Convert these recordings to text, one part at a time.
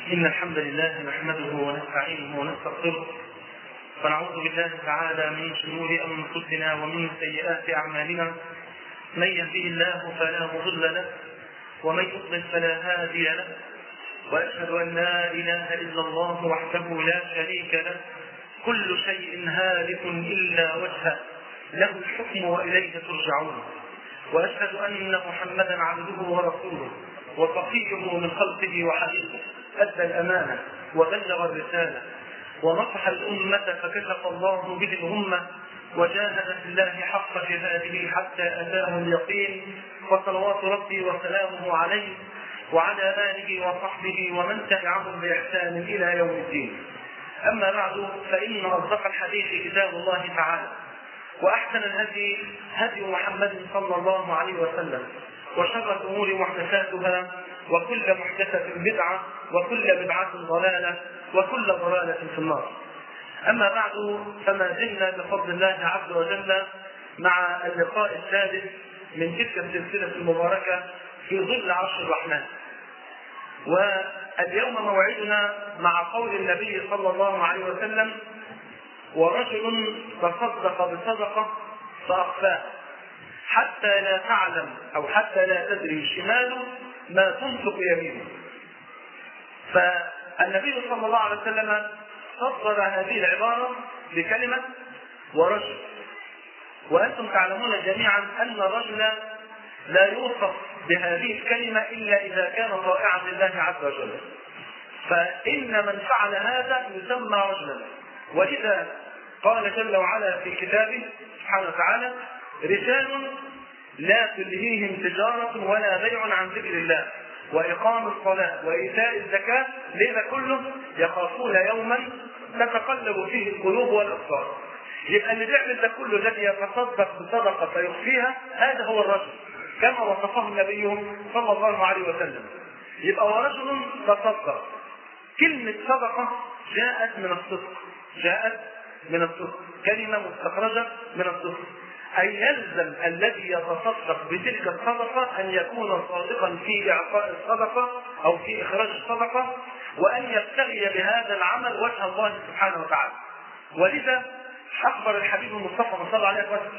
إن الحمد لله نحمده ونستعينه ونستغفره ونعوذ بالله تعالى من شرور أنفسنا ومن سيئات أعمالنا من يهده الله فلا مضل له ومن يضلل فلا هادي له وأشهد أن لا إله إلا الله وحده لا شريك له كل شيء هالك إلا وجهه له الحكم وإليه ترجعون وأشهد أن محمدا عبده ورسوله وصفيه من خلقه وحبيبه أدى الأمانة وبلغ الرسالة ونصح الأمة فكشف الله به الأمة وجاهد في الله حق جهاده حتى أتاه اليقين وصلوات ربي وسلامه عليه وعلى آله وصحبه ومن تبعهم بإحسان إلى يوم الدين أما بعد فإن أصدق الحديث كتاب الله تعالى وأحسن الهدي هدي محمد صلى الله عليه وسلم وشر الأمور محدثاتها وكل محدثة بدعة وكل بدعة ضلالة وكل ضلالة في النار أما بعد فما زلنا بفضل الله عز وجل مع اللقاء السادس من تلك السلسلة المباركة في ظل عرش الرحمن واليوم موعدنا مع قول النبي صلى الله عليه وسلم ورجل تصدق بصدقة فأخفاها حتى لا تعلم أو حتى لا تدري شماله ما تنفق يمينه فالنبي صلى الله عليه وسلم صدر هذه العبارة بكلمة ورجل وأنتم تعلمون جميعا أن الرجل لا يوصف بهذه الكلمة إلا إذا كان طائعا لله عز وجل فإن من فعل هذا يسمى رجلا ولذا قال جل وعلا في كتابه سبحانه وتعالى رجال لا تلهيهم تجارة ولا بيع عن ذكر الله وإقام الصلاة وإيتاء الزكاة لذا كله يخافون يوما تتقلب فيه القلوب والأبصار يبقى اللي بيعمل ده كله الذي يتصدق بصدقة فيخفيها هذا هو الرجل كما وصفه النبي صلى الله عليه وسلم يبقى ورجل تصدق كلمة صدقة جاءت من الصدق جاءت من الصدق كلمة مستخرجة من الصدق أي يلزم الذي يتصدق بتلك الصدقة أن يكون صادقا في إعطاء الصدقة أو في إخراج الصدقة وأن يبتغي بهذا العمل وجه الله سبحانه وتعالى ولذا أخبر الحبيب المصطفى صلى الله عليه وسلم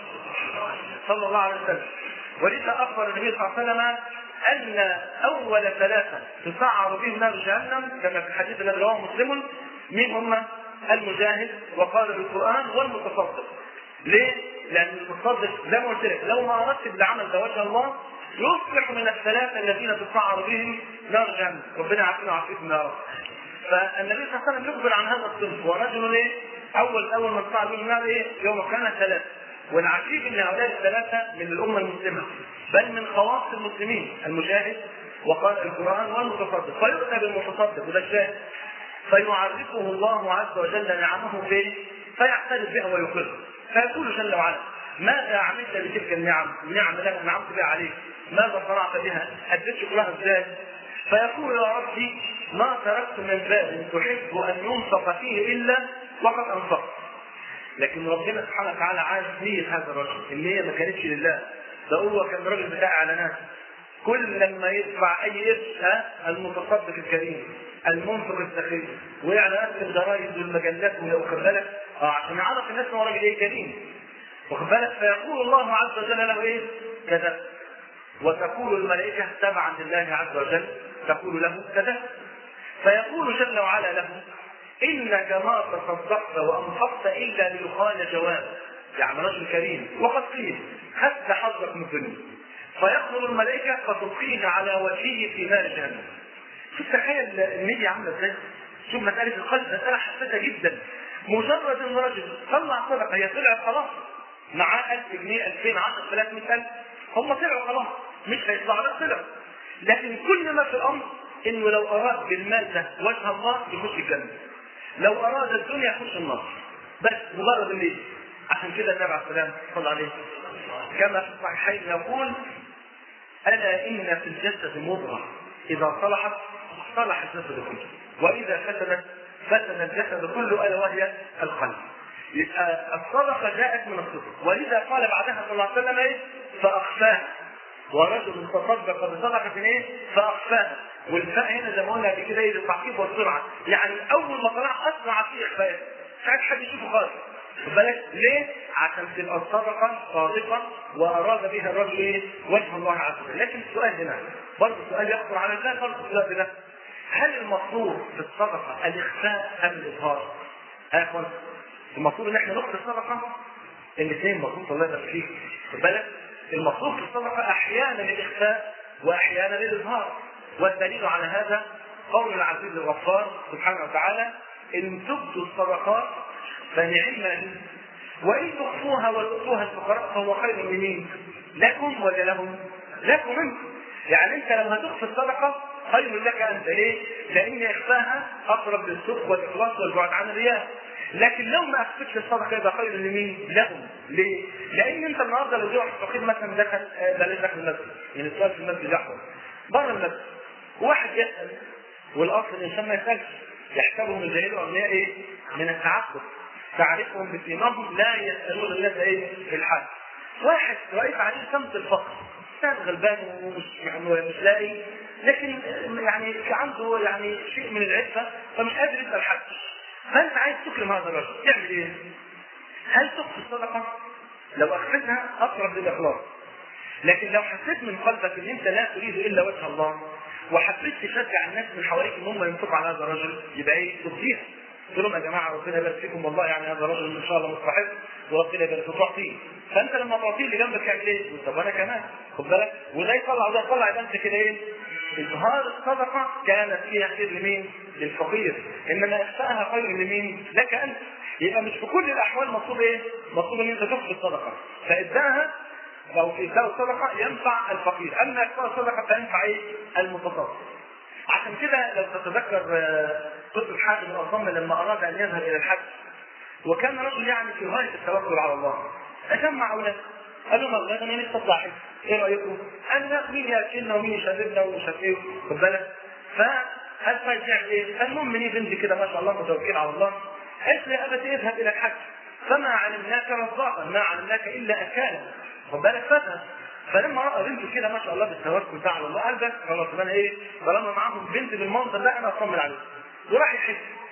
صلى الله عليه وسلم ولذا أخبر النبي صلى الله عليه وسلم أن أول ثلاثة تسعر بهم نار جهنم كما في الحديث الذي رواه مسلم من هم المجاهد وقال بالقرآن والمتصدق ليه؟ لأن المتصدق زي ما قلت لك لو ما أردت بالعمل ده وجه الله يصبح من الثلاثة الذين تسعر بهم نار جهنم ربنا يعافينا ويعافيكم يا رب فالنبي صلى الله عليه وسلم يخبر عن هذا الصنف ورجل ايه؟ اول اول من صعد بهم النار ايه؟ يوم كان ثلاثه والعجيب ان هؤلاء الثلاثه من الامه المسلمه بل من خواص المسلمين المجاهد وقارئ القران والمتصدق فيؤتى بالمتصدق وده الشاهد فيعرفه الله عز وجل نعمه فيه فيعترف بها ويقر فيقول جل وعلا ماذا عملت بتلك النعم؟ النعم التي انعمت بها عليك ماذا صنعت بها؟ اديت شكرها ازاي؟ فيقول يا ربي ما تركت من باب تحب ان ينفق فيه الا وقد انفقت. لكن ربنا سبحانه وتعالى عارف نية هذا الرجل، النية ما كانتش لله، ده هو كان راجل بتاع اعلانات. كل لما يدفع اي اسم ها المتصدق الكريم، المنفق السخي، واعلانات في الجرايد والمجلات واخد بالك؟ اه عشان يعرف الناس ان هو راجل ايه كريم. واخد بالك؟ فيقول الله عز وجل له ايه؟ كذا وتقول الملائكة تبعا لله عز وجل تقول له كذا فيقول جل وعلا له إنك ما تصدقت وأنفقت إلا ليقال جواب يعني رجل كريم وقد قيل خدت حظك من الدنيا فيقبل الملائكة فتبقيه على وجهه في نار جهنم شوف تخيل النية عاملة ازاي شوف مسألة القلب مسألة حساسة جدا مجرد ان رجل طلع صدقة هي طلعت خلاص معاه 1000 جنيه 2000 10000 100000 هم طلعوا خلاص مش هيطلع لا طلع لكن كل ما في الامر انه لو اراد بالمال ده وجه الله يخش الجنه لو اراد الدنيا يخش النار بس مجرد النية عشان كده النبي عليه السلام صلى عليه كما في الصحيحين يقول الا ان في الجسد مضغه اذا صلحت صلح الجسد كله واذا فسدت فسد الجسد كله الا وهي القلب يبقى الصدقه جاءت من الصدق ولذا قال بعدها صلى الله عليه وسلم ايه فاخفاها ورجل تصدق بصدقه ايه فاخفاها والفاء هنا زي ما قلنا قبل كده ايه للتعقيب والسرعه يعني اول ما طلع اسرع في اخفاء مش عايز حد يشوفه خالص خد بالك ليه؟ عشان تبقى الصدقه صادقه واراد بها الرجل ايه؟ وجه الله عز وجل، لكن السؤال هنا برضه السؤال يخطر على البال برضه السؤال ده هل المطلوب في الصدقه الاخفاء ام الاظهار؟ ها يا اخوان المفروض ان احنا نخفي الصدقه الاثنين المفروض الله يبارك فيك خد بالك المطلوب في الصدقه احيانا الاخفاء واحيانا الاظهار والدليل على هذا قول العزيز الغفار سبحانه وتعالى ان تبدوا الصدقات فنعم هي وان تخفوها وتؤتوها الفقراء فهو خير لمين؟ لكم ولا لهم؟ لكم انتم يعني انت لو هتخفي الصدقه خير لك انت ليه؟ لان اخفاها اقرب للصدق والاخلاص والبعد عن الرياء لكن لو ما اخفتش الصدقه يبقى خير لمين؟ لهم ليه؟ لان انت النهارده لو جه واحد فقير مثلا دخل بلاش دخل المسجد يعني السؤال في المسجد يحصل بره المسجد واحد يسال والاصل الانسان ما يسالش يحسبهم الجاهل اغنياء ايه؟ من التعفف تعرفهم بسيماهم لا يسالون الناس ايه؟ في الحج واحد رايت عليه سمت الفقر كان غلبان ومش مش لاقي لكن يعني عنده يعني شيء من العفه فمش قادر يسال حد فانت عايز تكرم هذا الرجل تعمل ايه؟ هل تخفي الصدقه؟ لو اخفتها اقرب للاخلاص لكن لو حسيت من قلبك ان انت لا تريد الا وجه الله وحبيت تشجع الناس من حواليك ان هم ينفقوا على هذا الرجل يبقى ايه؟ تبديها قلت لهم يا جماعه ربنا يبارك فيكم والله يعني هذا الرجل ان شاء الله مستحق وربنا يبارك فيك تعطيه فانت لما تعطيه اللي جنبك يعمل ايه؟ طب انا كمان خد بالك وده يطلع وده يطلع يبقى انت كده ايه؟ اظهار الصدقه كانت فيها خير لمين؟ للفقير انما اخفائها خير لمين؟ لك انت يبقى مش في كل الاحوال مطلوب ايه؟ مطلوب ان انت تخفي الصدقه فاداها او في اداء الصدقه ينفع الفقير اما اخفاء الصدقه فينفع ايه؟ المتصدق عشان كده لو تتذكر قصه حاتم الاصم لما اراد ان يذهب الى الحج وكان رجل يعني في غايه التوكل على الله فجمع اولاده قال لهم اولاد انا نفسي اطلع حج ايه رايكم؟ قال لا مين ياكلنا ومين يشربنا ومش عارف ايه خد بالك فقال طيب نعمل ايه؟ المهم لي بنتي كده ما شاء الله متوكل على الله قالت لي يا ابتي اذهب الى الحج فما علمناك رزاقا ما علمناك الا اكالا خد بالك فاذهب فلما راى بنته كده ما شاء الله بالتوكل ده على الله قال بس خلاص انا ايه طالما معاهم بنت بالمنظر ده انا اطمن عليها وراح يحج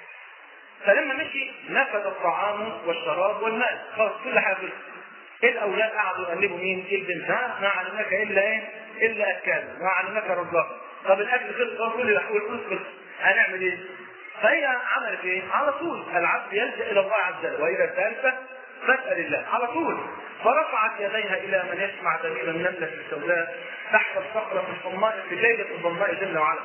فلما مشي نفذ الطعام والشراب والماء خلاص كل حاجه خلصت الاولاد قعدوا يقلبوا مين؟ البنت ها ما علمناك الا ايه؟ الا اكالا ما علمناك رزاقا طب الاكل خلص كل والفلوس خلص هنعمل ايه؟ فهي عملت ايه؟ على طول العبد يلجا الى الله عز وجل واذا الثالثه فاسال الله على طول فرفعت يديها الى من يسمع دليل النمله السوداء تحت الصخره الصماء في ليله الظلماء جل وعلا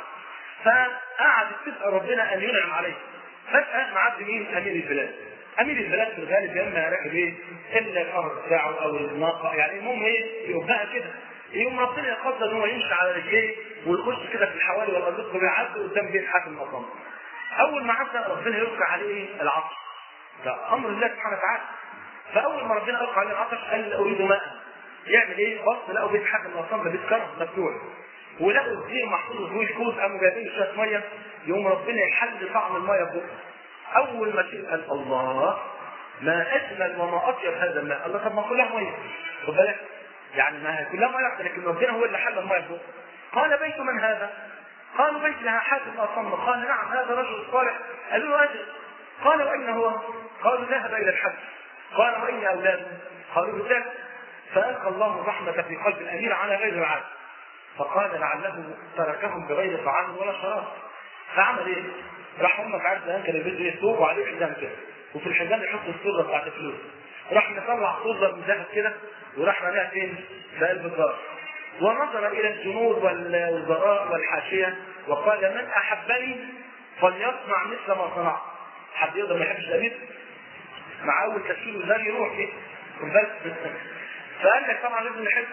فقعدت تسال ربنا ان ينعم عليه فجاه معدي مين؟ امير البلاد امير البلاد في الغالب يا اما راكب ايه؟ الا الامر بتاعه او الناقه يعني المهم ايه؟ يوجهها كده يقوم ربنا يقدر ان هو يمشي على رجليه ويخش كده في الحوالي والارض ويعدي قدام بيت حاكم المقام. اول ما عدى ربنا يلقى عليه ايه؟ العطش. ده امر الله سبحانه وتعالى. فاول ما ربنا القى عليه العطش قال اريد ماء. يعمل ايه؟ بص لقوا بيت حاكم المقام ده بيت كرم مفتوح. ولقوا الزير محطوط فيه الكوز قاموا جايبين شويه ميه يقوم ربنا يحل طعم الميه في بقه. اول ما شيء قال الله ما اجمل وما اطيب هذا الماء الله طب ما كلها ميه خد بالك يعني ما هي كلها ميه لكن ربنا هو اللي حل الميه فوق قال بيت من هذا؟ قالوا بيت لها حاتم اصم قال نعم هذا رجل صالح قالوا له اجل قال واين هو؟ قالوا ذهب الى الحج قال واين اولاده؟ قالوا بالذات فالقى الله الرحمه في قلب الامير على غير العاده فقال لعله تركهم بغير طعام ولا شراب فعمل ايه؟ راح امك عارف زمان كان البيت ايه ثوب وعليه حزام كده وفي الحزام يحط الصوره بتاعت الفلوس راح مطلع صوره من ذهب كده وراح رماها فين؟ في قلب الدار ونظر الى الجنود والوزراء والحاشيه وقال من احبني فليصنع مثل ما صنعت حد يقدر ما يحبش الامير مع اول تشكيل وزاري يروح ايه؟ بس فقال لك طبعا لازم نحب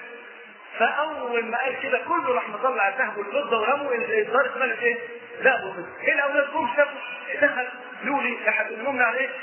فاول ما قال كده كله راح مطلع الذهب والفضه ورموا الدار اتملت ايه؟ ذهب وفضه ايه الاولاد جم شافوا دخل لولي المهم على ايه؟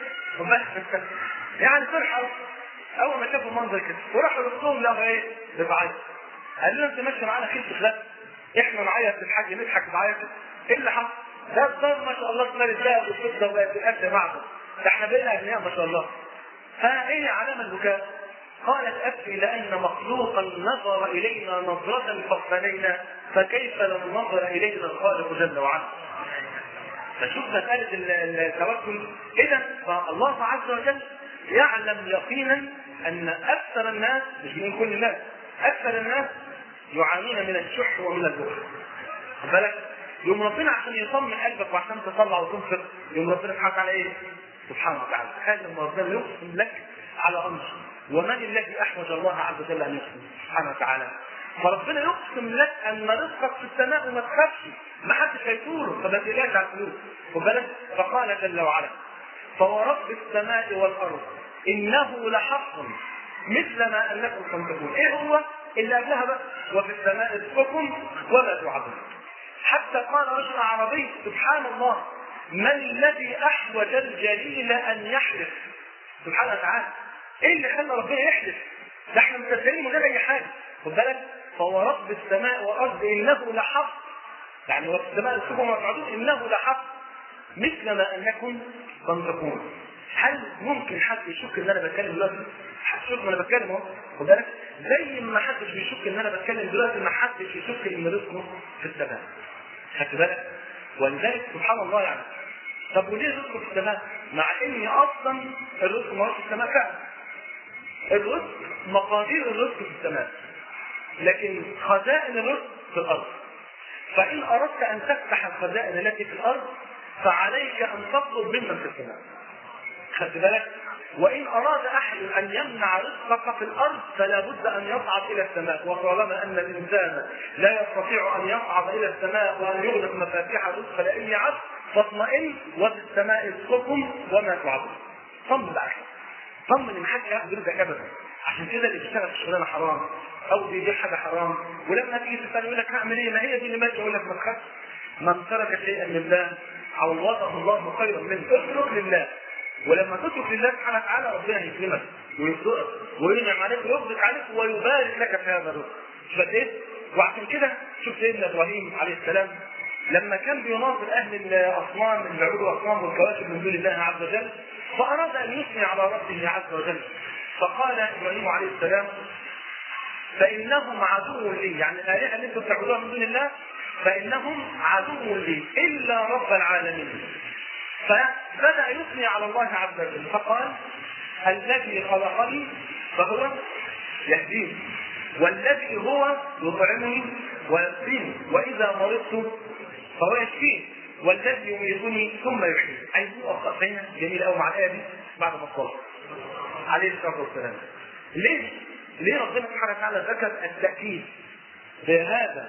يعني فرحه اول ما شافوا المنظر كده وراحوا لقطهم لقوا ايه؟ بتعيط قال لنا انت ماشي معانا خير لا احنا نعيط في الحاج نضحك بعيط ايه اللي حصل؟ ده الدار ما شاء الله اتملت الذهب والفضه وبقت الاكل معدن ده احنا بقينا اغنياء ما شاء الله فايه علامه البكاء؟ قالت أبكي لأن مخلوقا نظر إلينا نظرة فاقتنينا فكيف لو نظر إلينا الخالق جل وعلا فشوف مسألة التوكل إذا فالله عز وجل يعلم يقينا أن أكثر الناس مش من كل الناس أكثر الناس يعانون من الشح ومن البخل خد بالك يوم ربنا عشان يطمن قلبك وعشان تطلع وتنفق يوم ربنا سبحانه وتعالى ايه؟ سبحانه وتعالى تخيل لما ربنا يقسم لك على امر ومن الذي احوج الله عز وجل ان يقسم سبحانه وتعالى فربنا يقسم لك ان رزقك في السماء وما تخافش ما حدش هيطوله فما تقلقش على الفلوس خد بالك فقال جل وعلا فورب السماء والارض انه لحق مثل ما انكم تنطقون ايه هو اللي قبلها بقى وفي السماء رزقكم وما توعدون حتى قال رجل عربي سبحان الله من الذي احوج الجليل ان يحلف سبحانه وتعالى ايه اللي خلى ربنا يحلف ده احنا مصدقين من غير اي حاجه خد بالك فهو رب السماء والارض انه لحق يعني وفي السماء رزقكم وما توعدون انه لحق مثل ما انكم تنطقون هل ممكن حد يشك ان انا بتكلم دلوقتي؟ حد يشك ان انا بتكلم اهو خد بالك زي ما حدش بيشك ان انا بتكلم دلوقتي ما حدش يشك ان رزقه في السماء خدت بالك؟ ولذلك سبحان الله يعني طب وليه الرزق في السماء؟ مع ان اصلا الرزق ما هوش في السماء فعلا. الرزق مقادير الرزق في السماء. لكن خزائن الرزق في الارض. فان اردت ان تفتح الخزائن التي في الارض فعليك ان تطلب ممن في السماء. خدت بالك؟ وإن أراد أحد أن يمنع رزقك في الأرض فلا بد أن يصعد إلى السماء وطالما أن الإنسان لا يستطيع أن يصعد إلى السماء وأن يغلق مفاتيح الرزق لأي عبد فاطمئن وفي السماء رزقكم وما توعدون. طمن بقى طمن إن حد ياخد رزقك أبدا عشان كده اللي بيشتغل في شغلانة حرام أو بيبيع حاجة حرام ولما تيجي تسأل يقول لك هعمل إيه؟ ما هي دي اللي ماشية يقول لك ما تخافش من ترك شيئا لله عوضه الله خيرا منه اترك لله ولما تترك لله سبحانه وتعالى ربنا يكرمك ويرزقك وينعم عليك ويغدق عليك ويبارك لك في هذا الرزق مش بس ايه؟ وعشان كده شوف سيدنا ابراهيم عليه السلام لما كان بيناظر اهل الاصنام اللي بيعبدوا اصنام والكواكب من دون الله عز وجل فاراد ان يثني على ربه عز وجل فقال ابراهيم عليه السلام فانهم عدو لي يعني الالهه اللي انتم بتعبدوها من دون الله فانهم عدو لي الا رب العالمين فبدا يثني على الله عز وجل فقال الذي خلقني فهو يهديني والذي هو يطعمني ويسقيني واذا مرضت فهو يشفيني والذي يميتني ثم يحييني عايز اقرا بينها جميل قوي مع الايه دي بعد ما صلى عليه الصلاه والسلام ليه؟ ليه ربنا سبحانه وتعالى ذكر التاكيد بهذا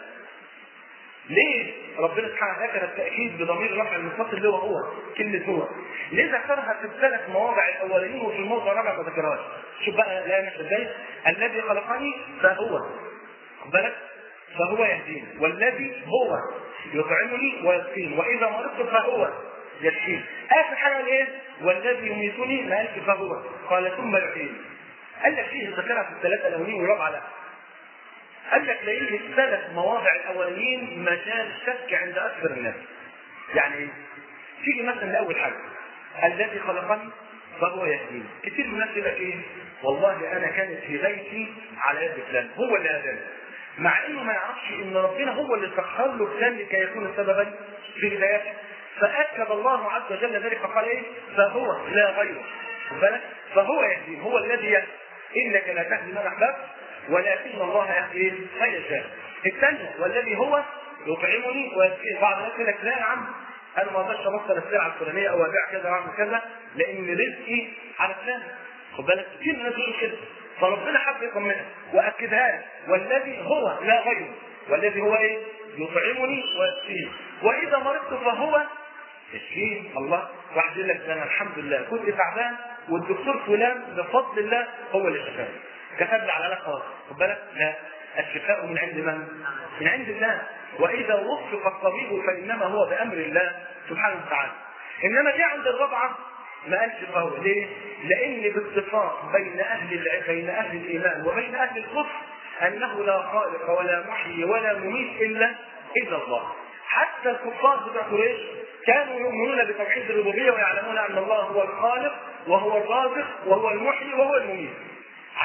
ليه ربنا سبحانه ذكر التأكيد بضمير رفع المتصل اللي هو هو كلمة هو ليه ذكرها في الثلاث مواضع الأولين وفي الموضع الرابع ما ذكرهاش شوف بقى لا مش ازاي الذي خلقني فهو خد بالك فهو يهديني والذي هو يطعمني ويسقيني وإذا مرضت فهو يشفيني آخر حاجة قال إيه والذي يميتني ما قالش فهو قال ثم يحييني قال لك فيه ذكرها في الثلاثة الأولين والرابعة لا قال لك لان الثلاث مواضع الاولين مجال شك عند اكثر الناس. يعني ايه؟ تيجي مثلا لاول حاجه الذي خلقني فهو يهديني. كثير من الناس يقول لك ايه؟ والله انا كانت هدايتي على يد فلان هو اللي هداني. مع انه ما يعرفش ان ربنا هو اللي سخر له فلان لكي يكون سببا في هدايته. فاكد الله عز وجل ذلك فقال ايه؟ فهو لا غيره. بالك؟ فهو يهديني هو الذي يهدي. انك لا تهدي من احببت ولكن الله يهدي من يشاء. الثانية والذي هو يطعمني ويسقيني بعض الناس يقول لك لا يا عم انا ما اقدرش ابطل السلعه الفلانيه او ابيع كذا واعمل كذا لان رزقي على فلان. خد بالك كتير من الناس بيقولوا كده. فربنا حب يطمنها واكدها لك والذي هو لا غيره والذي هو ايه؟ يطعمني ويسقيني واذا مرضت فهو يشفيني الله واحد يقول لك انا الحمد لله كنت تعبان والدكتور فلان بفضل الله هو اللي شفاني كتب لي على خلاص خد بالك لا الشفاء من عند من؟ من عند الله واذا وفق الطبيب فانما هو بامر الله سبحانه وتعالى انما جه عند الرابعه ما قالش فهو ليه؟ لان باتفاق بين اهل الع... بين اهل الايمان وبين اهل الكفر انه لا خالق ولا محيي ولا مميت الا الا الله حتى الكفار بتوع قريش كانوا يؤمنون بتوحيد الربوبيه ويعلمون ان الله هو الخالق وهو الرازق وهو المحيي وهو المميت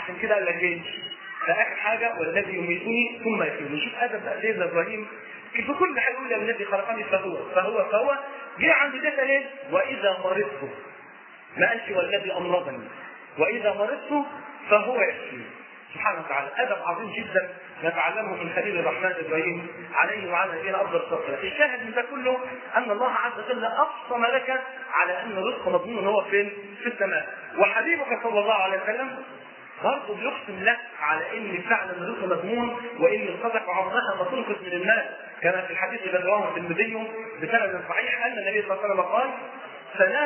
عشان كده قال لك ايه؟ فاخر حاجه والذي يميتني ثم يحييني شوف ادب بقى سيدنا ابراهيم في كل حاجه يقول الذي خلقني فهو فهو فهو جه عند ده قال ايه؟ واذا مرضت ما قالش والذي امرضني واذا مرضت فهو يشفيني سبحانه وتعالى ادب عظيم جدا نتعلمه من خليل الرحمن ابراهيم عليه وعلى نبينا افضل الصلاه والسلام. الشاهد من ده كله ان الله عز وجل اقسم لك على ان الرزق مضمون هو فين؟ في السماء. وحبيبك صلى الله عليه وسلم برضه بيقسم لك على ان فعلا الرزق مضمون وان الصدقه عمرها ما تنقص من المال كما في الحديث الذي رواه الترمذي بسند صحيح ان النبي صلى الله عليه وسلم قال ثلاث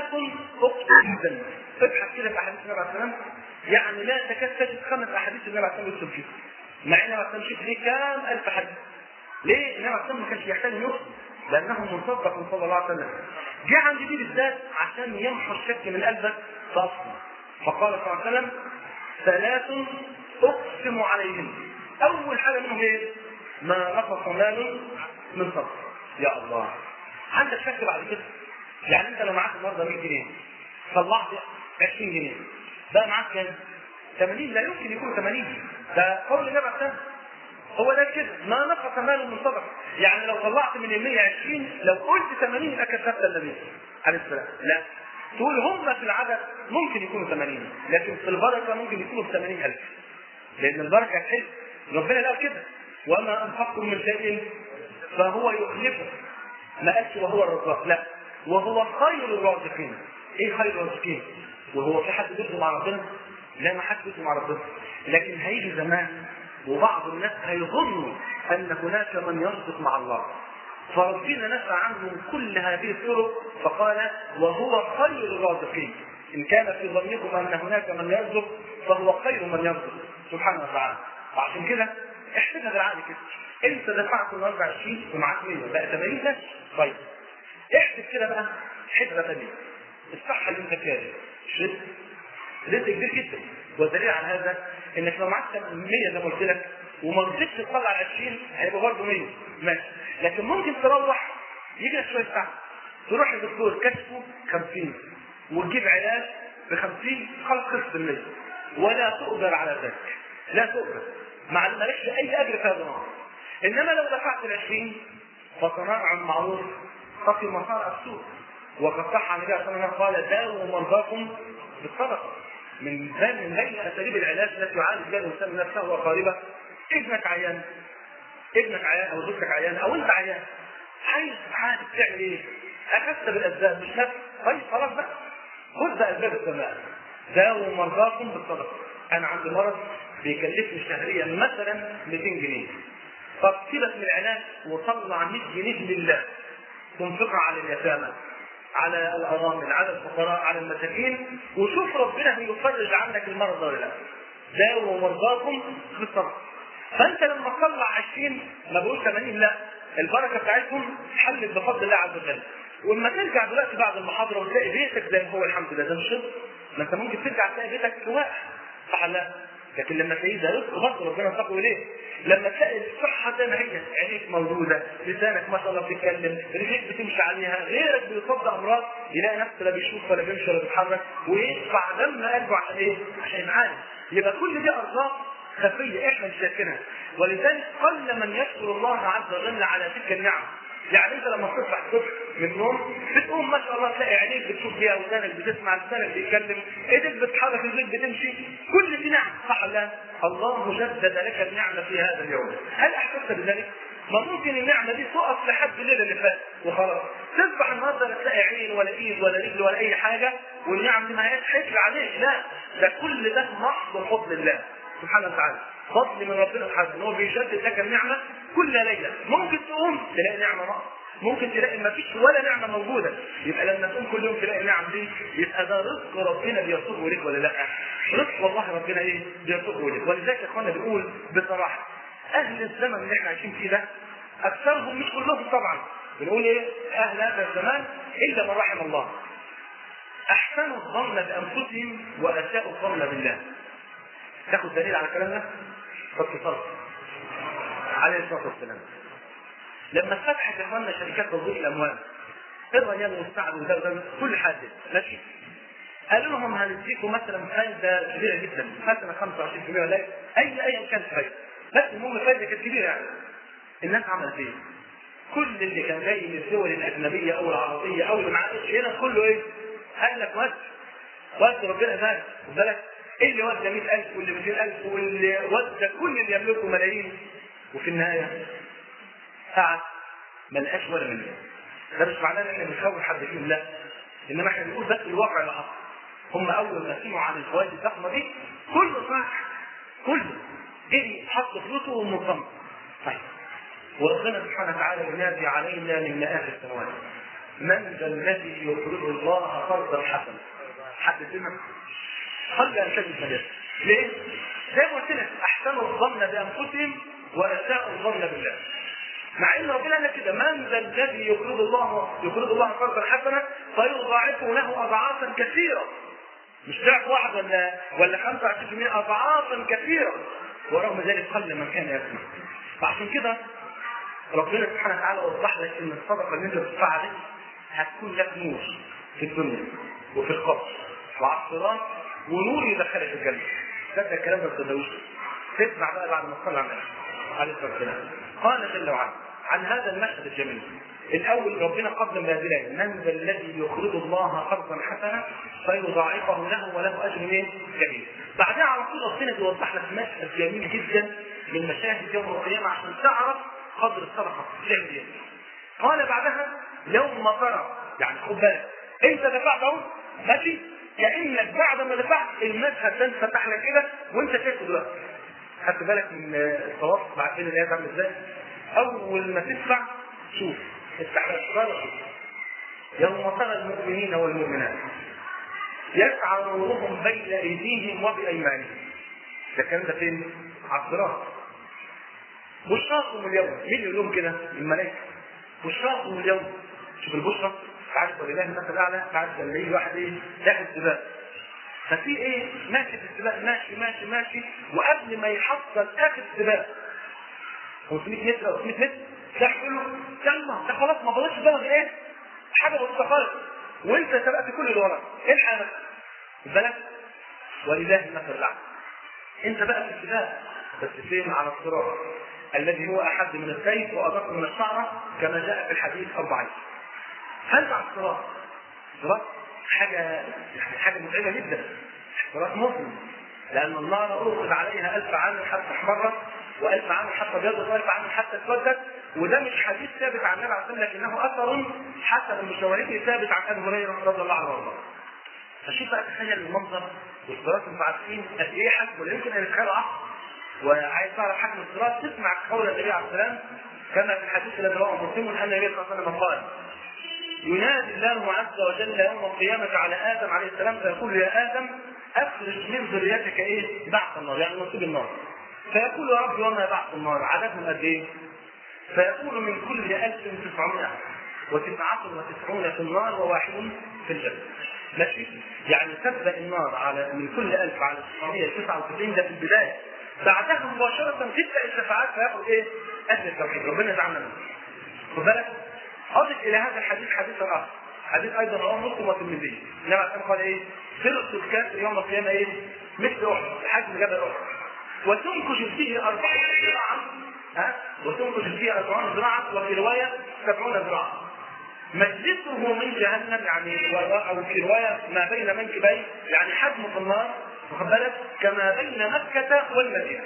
اقسم جدا ابحث كده في احاديث النبي عليه السلام يعني لا تكاد تجد خمس احاديث النبي عليه السلام يكتب فيها مع ان النبي عليه السلام ليه كام الف حديث ليه؟ النبي عليه السلام ما كانش يحتاج يقسم لانه مصدق صلى الله عليه وسلم جاء عند دي بالذات عشان يمحو الشك من قلبك فاصلا فقال صلى الله عليه وسلم ثلاث اقسم عليهن اول حاجه منهم ايه؟ ما نقص مال من صدقه يا الله عندك شك بعد كده يعني انت لو معاك النهارده 100 جنيه طلعت 20 جنيه بقى معاك كام؟ 80 لا يمكن يكون 80 ده قول النبي عليه هو ده كده ما نقص مال من صدقه يعني لو طلعت من ال 120 لو قلت 80 يبقى كذبت النبي عليه السلام لا تقول هم في العدد ممكن يكونوا 80 لكن في البركه ممكن يكونوا ب 80000 لان البركه حلو ربنا قال كده وما انفقتم من شيء فهو يخلفه ما قالش وهو الرزاق لا وهو خير الرازقين ايه خير الرازقين وهو في حد بيرضى مع ربنا لا ما حد بيرضى مع ربنا لكن هيجي زمان وبعض الناس هيظنوا ان هناك من يصدق مع الله فربنا نفى عنهم كل هذه الطرق فقال وهو خير الرازقين ان كان في ظنكم ان هناك من يرزق فهو خير من يرزق سبحانه وتعالى وعشان كده احسبها بالعقل كده انت دفعت النهارده 20 ومعاك 100 بقى 80 بس طيب احسب كده بقى حسبه ثانيه الصحه اللي انت فيها دي رزق رزق كبير جدا والدليل على هذا انك لو معاك 100 زي ما قلت لك وما رضيتش تطلع 20 هيبقى برضه 100 ماشي لكن ممكن تروح يجي لك شويه تعب تروح للدكتور كشفه 50 وتجيب علاج ب 50 خلاص خلصت ال 100 ولا تقدر على ذلك لا تقدر مع ان مالكش اي اجر في هذا الامر انما لو دفعت ال 20 فصناع معروف ففي مصارع السوق وقد صح عن النبي صلى الله عليه وسلم قال داووا مرضاكم بالصدقه من من بين اساليب العلاج التي يعالج بها الانسان نفسه وقاربه ابنك عيان ابنك عيان او زوجتك عيان او انت عيان عايز عارف تعمل ايه؟ اخذت بالاسباب مش نفس طيب خلاص بقى خد بقى اسباب السماء داووا مرضاكم بالصدقه انا عندي مرض بيكلفني شهريا مثلا 200 جنيه طب سيبك من العلاج وطلع 100 جنيه لله تنفقها على اليتامى على الارامل على الفقراء على المساكين وشوف ربنا هيفرج عنك المرض ولا لا داووا مرضاكم بالصدقه فانت لما تطلع 20 ما بقول 80 لا البركه بتاعتهم حلت بفضل الله عز وجل واما ترجع دلوقتي بعد المحاضره وتلاقي بيتك زي ما هو الحمد لله ده مش رزق ما انت ممكن ترجع تلاقي بيتك واقع صح لا لكن لما تلاقيه ده رزق برضه ربنا يرزقه اليه لما تلاقي الصحه زي ما هي عينيك موجوده لسانك ما شاء الله بتتكلم رجليك بتمشي عليها غيرك بيصاب امراض يلاقي نفسه لا بيشوف ولا بيمشي ولا بيتحرك ويدفع دم قلبه عشان ايه؟ عشان يعالج يبقى كل دي ارزاق خفيه احنا مش شايفينها ولذلك قل من يشكر الله عز وجل على تلك النعم يعني انت لما تصبح الصبح من النوم بتقوم ما شاء الله تلاقي عينيك بتشوف بيها ودانك بتسمع لسانك بيتكلم ايدك بتتحرك رجليك بتمشي كل دي نعم صح ولا الله جدد لك النعمه في هذا اليوم هل احسست بذلك؟ ما ممكن النعمه دي تقف لحد الليله اللي فات وخلاص تصبح النهارده لا تلاقي عين ولا ايد ولا رجل ولا اي حاجه والنعم دي ما هيش حكر عليك لا ده كل ده محض فضل الله سبحانه وتعالى فضل من ربنا سبحانه ان هو بيجدد لك النعمه كل ليله ممكن تقوم تلاقي نعمه نقص ممكن تلاقي ما فيش ولا نعمه موجوده يبقى لما تقوم كل يوم تلاقي النعم دي يبقى ده رزق ربنا بيصبه لك ولا لا رزق والله ربنا ايه بيصبه لك ولذلك يا اخوانا بنقول بصراحه اهل الزمن اللي احنا عايشين فيه ده اكثرهم مش كلهم طبعا بنقول ايه اهل هذا الزمان الا من رحم الله احسنوا الظن بانفسهم واساءوا الظن بالله تاخد دليل على الكلام ده فاتصل عليه الصلاه والسلام لما فتحت يا اخوانا شركات توظيف الاموال الريال والسعد وده وده كل حاجه ماشي قالوا لهم هنديكم مثلا فايده كبيره جدا مثلا 25% ولا اي ايا كانت فايده بس المهم الفايده كانت كبيره يعني الناس عملت ايه؟ كل اللي كان جاي من الدول الاجنبيه او العربيه او اللي معاه هنا كله ايه؟ قال لك ود ود ربنا يبارك خد بالك اللي ودى 100000 واللي 200000 واللي ودى كل اللي يملكه ملايين وفي النهايه قعد ما لقاش ولا مليون ده مش معناه ان احنا بنخوف حد فيهم لا انما احنا بنقول بس الواقع اللي حصل هم اول ما سمعوا عن الفوائد الضخمه دي كله صح كله جري حط فلوسه ومطمن طيب وربنا سبحانه وتعالى ينادي علينا من مئات السنوات من ذا الذي يقرض الله قرضا حسنا حد سمع قبل ان تجد ثلاثه ليه؟ زي ما قلت لك احسنوا الظن بانفسهم واساءوا الظن بالله مع ان ربنا قال كده من ذا الذي يقرض الله يقرض الله قرضا حسنا فيضاعفه له اضعافا كثيره مش ضعف واحد ولا ولا 25% اضعافا كثيره ورغم ذلك قل من كان يسمع فعشان كده ربنا سبحانه وتعالى وضح لك ان الصدقه اللي انت بتدفعها دي هتكون لك نور في الدنيا وفي القبر وعلى الصراط ونور يدخلك الجنه ده الكلام ده ما تصدقوش تسمع بقى بعد ما تصلي على النبي عليه الصلاه والسلام قال جل وعلا عن هذا المشهد الجميل الاول ربنا قدم هذه الايه من ذا الذي يقرض الله قرضا حسنا فيضاعفه له وله اجر ايه؟ كبير بعدها على طول ربنا بيوضح لك مشهد جميل جدا من مشاهد يوم القيامه عشان تعرف قدر الصدقه بتعمل ايه قال بعدها يوم ترى يعني خد بالك انت دفعت اهو ماشي كانك بعد ما دفعت المشهد ده انفتح لك كده وانت شايفه دلوقتي خدت بالك من الصواب بعدين الايه تعمل ازاي اول ما تدفع شوف افتح الصلاه يوم ترى المؤمنين والمؤمنات يسعى نورهم بين ايديهم وبايمانهم ده الكلام ده فين؟ على الصراط بشراكم اليوم مين يقول لهم كده؟ الملائكه بشراكم اليوم شوف البشرى عارف ولله المثل الاعلى عارف لما يجي واحد ايه داخل سباق ففي ايه ماشي في السباق ماشي ماشي ماشي وقبل ما يحصل اخر سباق 500 متر او 600 متر ده يقول له يلا ده خلاص ما بلاش بلد ايه حاجه بسيطه خالص وانت سبقت كل اللي وراك الحق نفسك بالك ولله المثل الاعلى انت بقى في السباق بس فين على الصراط الذي هو احد من السيف وادق من الشعره كما جاء في الحديث اربعين فانت على الصراط الصراط حاجه يعني حاجه متعبه جدا الصراط مظلم لان النار اوقد عليها ألف عام حتى احمرت وألف عام حتى ابيضت وألف عام حتى اسودت وده مش حديث ثابت عن النبي عليه الصلاه والسلام لكنه اثر حسب المشاورين ثابت عن ابي هريره رضي الله عنه وارضاه فشوف بقى تخيل المنظر والصراط انتوا عارفين قد ايه حجم ولا يمكن ان يتخيل عصر وعايز تعرف حجم الصراط تسمع قول النبي عليه السلام كما في الحديث الذي رواه مسلم ان النبي صلى الله عليه وسلم قال ينادي الله عز وجل يوم القيامة على آدم عليه السلام فيقول يا آدم أخرج من ذريتك إيه؟ بعث النار يعني نصيب النار فيقول يا رب وما بعث النار عددهم قد إيه؟ فيقول من كل 1900 وتسعة وتسعون في النار وواحد في الجنة ماشي؟ يعني تبدأ النار على من كل 1000 على 999 ده في البداية بعدها مباشرة تبدأ الشفاعات فياخد إيه؟ أهل التوحيد ربنا يجعلنا منه خد بالك أضف إلى هذا الحديث حديثا آخر حديث أيضا رواه مسلم والترمذي النبي عليه قال إيه؟ فرص الكافر يوم القيامة إيه؟ مثل أحد حجم جبل أحد وتنكش فيه أربعة ذراعا ها؟ وتنكش فيه أربعون ذراعا وفي رواية سبعون ذراعا مجلسه من جهنم يعني أو في رواية ما بين منكبيه يعني حجمه في النار واخد بالك كما بين مكة والمدينة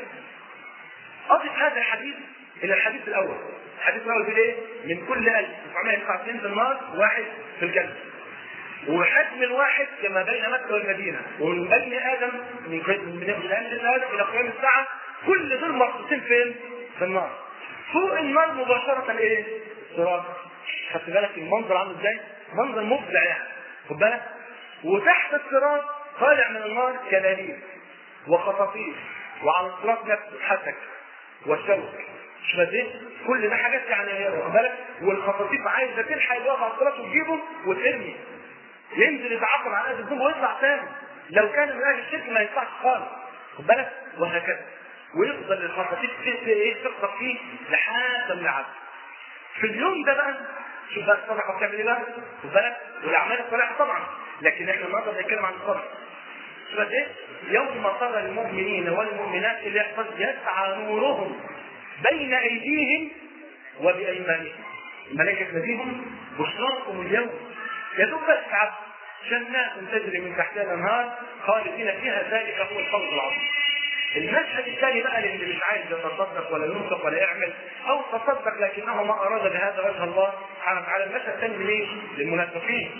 أضف هذا الحديث إلى الحديث الأول الحديث الأول بيقول إيه؟ من كل 1999 في النار واحد في الجنة وحجم الواحد كما بين مكة والمدينة ومن بين آدم من من آدم آدم إلى قيام الساعة كل دول مرصوصين فين؟ في النار فوق النار مباشرة إيه؟ صراط خدت بالك المنظر عامل إزاي؟ منظر مفزع يعني خد بالك وتحت الصراط طالع من النار كلاليب وخطاطيف وعلى الصراط نفسه حسك وشوك مش فاهم كل ده حاجات يعني واخد بالك والخطاطيف عايزه تلحق يقف على الصراط وتجيبه وترمي ينزل يتعاقب على اهل الذنوب ويطلع تاني لو كان من اهل الشرك ما يطلعش خالص خد بالك وهكذا ويفضل الخطاطيف ايه تخطف فيه لحد ما يعدي في اليوم ده بقى شوف بقى الصدقه بتعمل ايه بقى؟ خد بالك والاعمال الصالحه طبعا لكن احنا النهارده بنتكلم عن الصدقه شوف قد ايه؟ يوم ترى المؤمنين والمؤمنات اللي يحفظ يسعى نورهم بين ايديهم وبايمانهم الملائكه تناديهم بشراكم اليوم يا دوب بس عبد جنات تجري من تحتها الانهار خالدين فيها ذلك هو الفوز العظيم المشهد الثاني بقى اللي مش عايز يتصدق ولا ينفق ولا يعمل او تصدق لكنه ما اراد بهذا وجه الله سبحانه وتعالى المشهد الثاني لمين؟ للمنافقين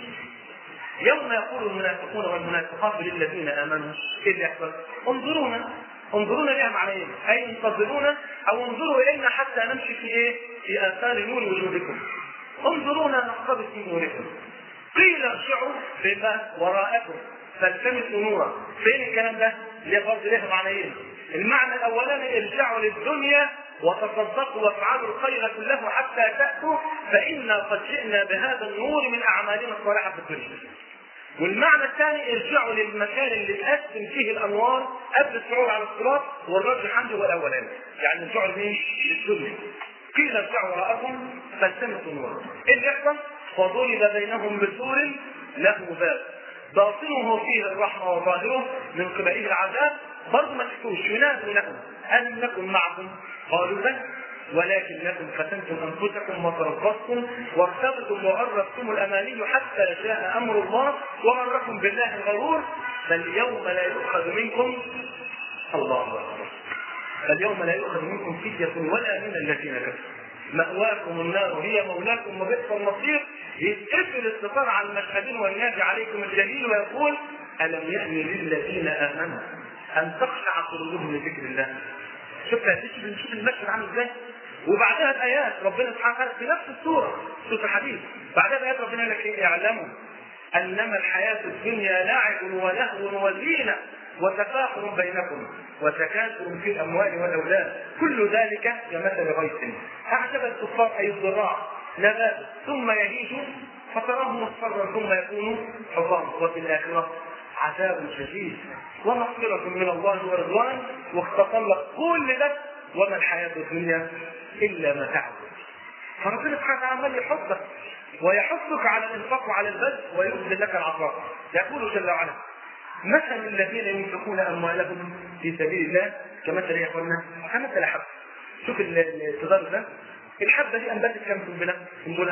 يوم يقول المنافقون والمنافقات للذين امنوا ايه اللي يحصل؟ انظرونا انظرونا لها معنى ايه؟ اي انتظرونا او انظروا الينا حتى نمشي في ايه؟ في اثار نور وجودكم. انظرونا نقتبس من نوركم. قيل ارجعوا فين بقى؟ وراءكم فالتمسوا نورا. فين الكلام ده؟ اللي هي برضه ليها معنيين. المعنى الاولاني ارجعوا للدنيا وتصدقوا وافعلوا الخير كله حتى تاتوا فانا قد جئنا بهذا النور من اعمالنا الصالحه في الدنيا. والمعنى الثاني ارجعوا للمكان اللي تقسم فيه الانوار قبل الصعود على الصراط والرد الحمد هو الاولاني يعني ارجعوا لمين؟ للدنيا قيل ارجعوا وراءكم فالتمسوا نورا ايه اللي يحصل؟ فضرب بينهم بسور له باب باطنه فيه الرحمه وظاهره من قبله العذاب برضه ما تحكوش ينادوا لهم الم نكن معكم قالوا بلى ولكنكم فتنتم انفسكم وتربصتم وارتبتم وغرتكم الاماني حتى جاء امر الله وغركم بالله الغرور فاليوم لا يؤخذ منكم الله اكبر فاليوم لا يؤخذ منكم فدية ولا من الذين كفروا مأواكم النار هي مولاكم وبئس المصير يتقفل الستار عن المشهدين وينادي عليكم الجليل ويقول ألم يأن للذين آمنوا أن تخشع قلوبهم لذكر الله شوف شوف المشهد عامل ازاي وبعدها الايات ربنا سبحانه وتعالى في نفس السوره سوره الحديث بعدها الايات ربنا يقول لك ايه اعلموا انما الحياه الدنيا لعب ولهو وزينه وتفاخر بينكم وتكاثر في الاموال والاولاد كل ذلك كمثل غيث اعجب الكفار اي الضراع نبات ثم يهيج فتراه مصفرا ثم يكون حطاما وفي الاخره عذاب شديد ومغفرة من الله ورضوان واختصر لك كل ده وما الحياة الدنيا إلا متاع فربنا سبحانه وتعالى عمال يحثك ويحثك على الإنفاق وعلى البذل ويبذل لك العطاء يقول جل وعلا مثل الذين ينفقون أموالهم في سبيل الله كمثل يا اخوانا كمثل حب شوف التدار ده الحبة دي أنبتت كم سنبلة؟ سنبلة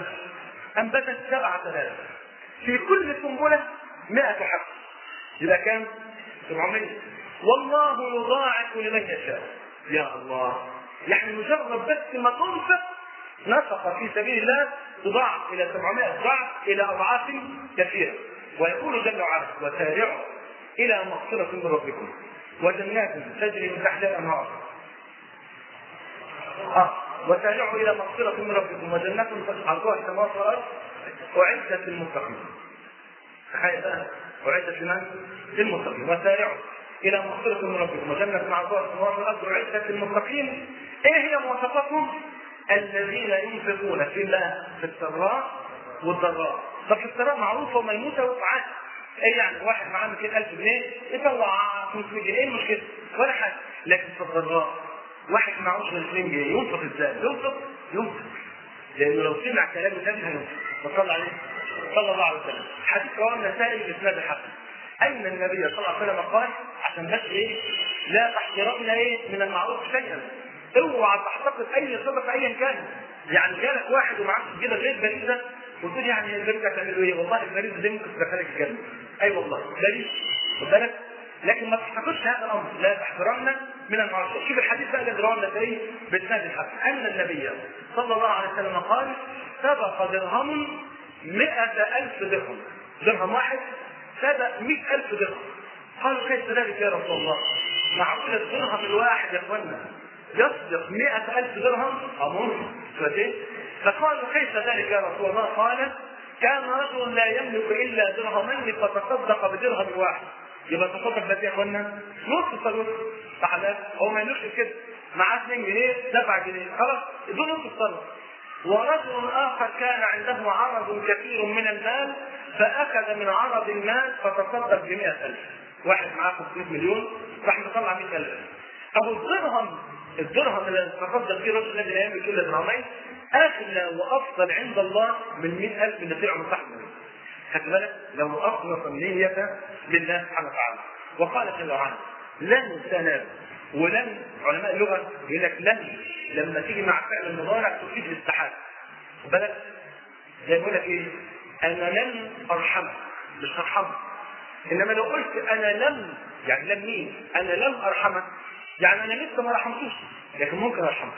أنبتت سبعة آلاف في كل سنبلة 100 حبة يبقى كام؟ 700 والله يضاعف لمن يشاء يا الله يعني مجرد بس ما تنفق نفقة في سبيل الله تضاعف إلى 700 ضعف إلى أضعاف كثيرة ويقول جل وعلا وسارعوا إلى مغفرة من ربكم وجنات تجري من تحتها الأنهار آه. وسارعوا إلى مغفرة من ربكم وجنات عرضها السماوات والأرض أعدت للمتقين تخيل بقى أعدت لمن؟ للمتقين وسارعوا إلى مغفرة من ربكم وجنة مع الله السماوات والأرض أعدت للمتقين إيه هي مواصفاتهم؟ الذين ينفقون في الله في السراء والضراء طب في السراء معروفة وملموسة وفعال ايه يعني واحد معاه 200000 جنيه يطلع 500 جنيه ايه المشكلة؟ ولا حاجة لكن في الضراء واحد معهوش غير 2 جنيه ينفق ازاي؟ ينفق ينفق لانه لو سمع كلام النبي هينفق فصلى عليه صلى الله عليه وسلم حديث رواه النسائي باسناد الحسن ان النبي صلى الله عليه وسلم قال عشان بس ايه لا تحقرن ايه من المعروف شيئا اوعى تحتقر اي صدقه ايا كان يعني جالك واحد ومعاك كده غير بريده وتقول يعني البريده هتعمل ايه؟ والله البريده دي ممكن تدخلك الجنه اي أيوة والله بريد خد بالك لكن ما تحتقرش هذا الامر لا تحقرن من المعروف شوف الحديث بقى الذي رواه النسائي باسناد الحسن ان النبي صلى الله عليه وسلم قال سبق درهم مئة ألف درهم درهم واحد سبق مئة ألف درهم قالوا كيف ذلك يا رسول الله معقول الدرهم الواحد يا اخوانا يصدق مئة ألف درهم أمر فايه فقالوا كيف ذلك يا رسول الله قال كان رجل لا يملك إلا درهمين فتصدق بدرهم واحد يبقى تصدق بس يا اخوانا نص الصدقه بعد هو ما يملكش كده معاه 2 جنيه دفع جنيه خلاص دول نص الصدقه ورجل آخر كان عنده عرض كثير من المال فأخذ من عرض المال فتصدق بمئة ألف واحد معاه 500 مليون راح مطلع 100000 أبو الدرهم الدرهم اللي تصدق فيه الرجل الذي لا يملك إلا درهمين اغلى وافضل عند الله من 100000 اللي طلعوا من تحت خد بالك لو اخلص النية لله سبحانه وتعالى وقال جل وعلا لن تنال ولن علماء اللغة يقول لك لن لما تيجي مع فعل المضارع تفيد الاستحالة خد بالك زي بيقول لك ايه انا لن ارحمك مش هرحمك انما لو قلت انا لم يعني لم مين انا لم ارحمك يعني انا لسه ما رحمتوش لكن ممكن ارحمك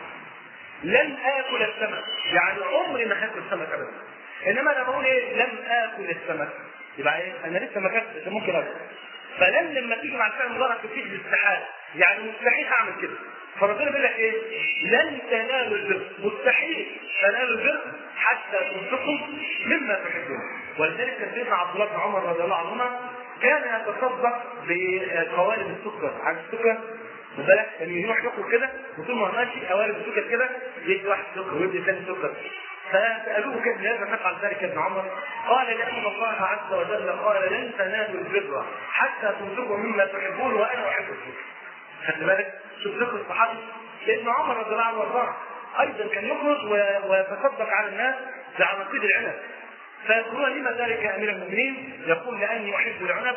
لن اكل السمك يعني عمري ما هاكل سمك ابدا انما انا بقول ايه لم اكل السمك يبقى ايه انا لسه ما اكلتش ممكن اكل فلن لما تيجي مع الفعل المضارع تفيد الاستحاله يعني مستحيل اعمل كده فربنا بيقول لك ايه لن تنالوا البر مستحيل تنالوا البر حتى تنفقوا مما تحبون ولذلك كان سيدنا عبد الله بن عمر رضي الله عنهما كان يتصدق بقوالب السكر عن السكر خد بالك كان يروح ياكل كده وطول ما هو ماشي قوالب السكر كده يدي واحد سكر ويدي ثاني سكر فسالوه كيف لماذا تفعل ذلك ابن عمر؟ قال لان الله عز وجل قال لن تنالوا البر حتى تنفقوا مما تحبون وانا احب السكر. خد بالك شوف ذكر الصحابي ابن عمر رضي الله عنه وارضاه ايضا كان يخرج ويتصدق على الناس بعناقيد العنب فيقولون لما ذلك يا امير المؤمنين؟ يقول لاني احب العنب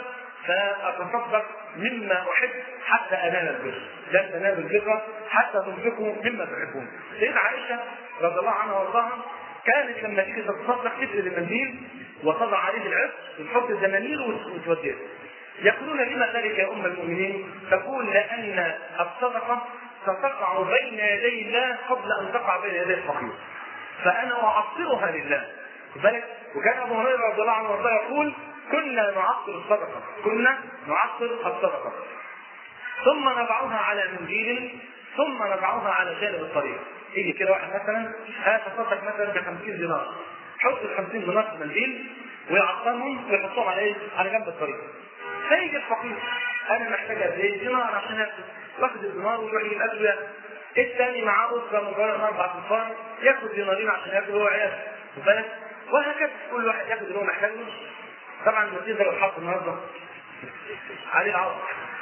فاتصدق مما احب حتى انال البر لن تنالوا البر حتى تنفقوا مما تحبون سيدة عائشه رضي الله عنها وارضاها كانت لما تيجي تتصدق تفرد المنديل وتضع عليه العطر وتحط الدنانير وتوديه يقولون لما ذلك يا ام المؤمنين؟ تقول لان الصدقه ستقع بين يدي الله قبل ان تقع بين يدي الفقير. فانا اعطرها لله. بالك وكان ابو هريره رضي الله عنه وارضاه يقول كنا نعطر الصدقه، كنا نعطر الصدقه. ثم نضعها على منديل ثم نضعها على جانب الطريق. يجي كده واحد مثلا هتصدق مثلا ب 50 دينار. حط ال 50 دينار في منديل ويعطرهم ويحطهم على ايه؟ على جنب الطريق. فيجي الفقير انا محتاج قد ايه؟ دينار عشان اكل واخد الدينار ويروح يجيب اكل وياكل الثاني معاه اسره مجرد اربع انفار ياخد دينارين عشان ياكل هو وعياله خد بالك وهكذا كل واحد ياخد اللي هو محتاجه طبعا المسجد ده لو اتحط النهارده عليه العوض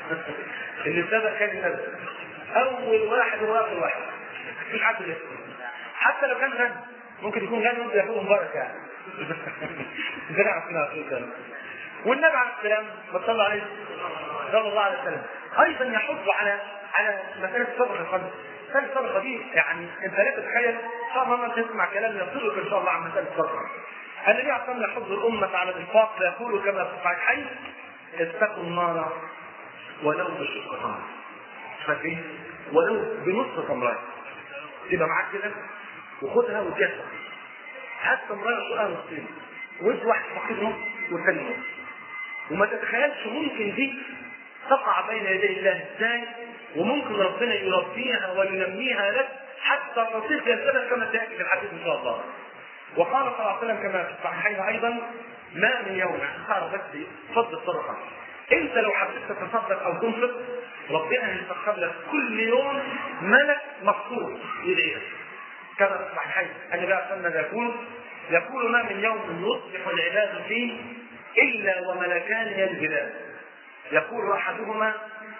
اللي سبق كان ينزل اول واحد هو اخر واحد مفيش حد لسه حتى لو كان غني ممكن يكون غني وانت ياخدهم بركه يعني زي عارفين عارفين والنبي عليه السلام صلى عليه صلى الله عليه وسلم ايضا يحض على على مساله صبر القلب مساله الصبر دي يعني انت لا تتخيل ان شاء الله ما تسمع كلام يصلك ان شاء الله عن مساله الصبر النبي عليه الصلاه يحض الامه على الانفاق فيقول كما في الصحيحين اتقوا النار ولو بشق تمر فاكرين ولو بنصف تمرين تبقى معاك كده وخدها واديها هات تمرين وخدها نصين وادي واحد فقير نص والثاني نص وما تتخيلش ممكن دي تقع بين يدي الله ازاي وممكن ربنا يربيها وينميها لك حتى تصير جسدا كما تاتي في الحديث ان شاء الله. وقال صلى الله عليه وسلم كما في الصحيحين ايضا ما من يوم اختصار بس فضل الصدقه. انت لو حبيت تتصدق او تنفق ربنا هيسخر لك كل يوم ملك مخصوص يدعي لك. كما في الصحيحين النبي عليه الصلاه يقول يقول ما من يوم يصبح العباد فيه الا وملكان ينزلان يقول احدهما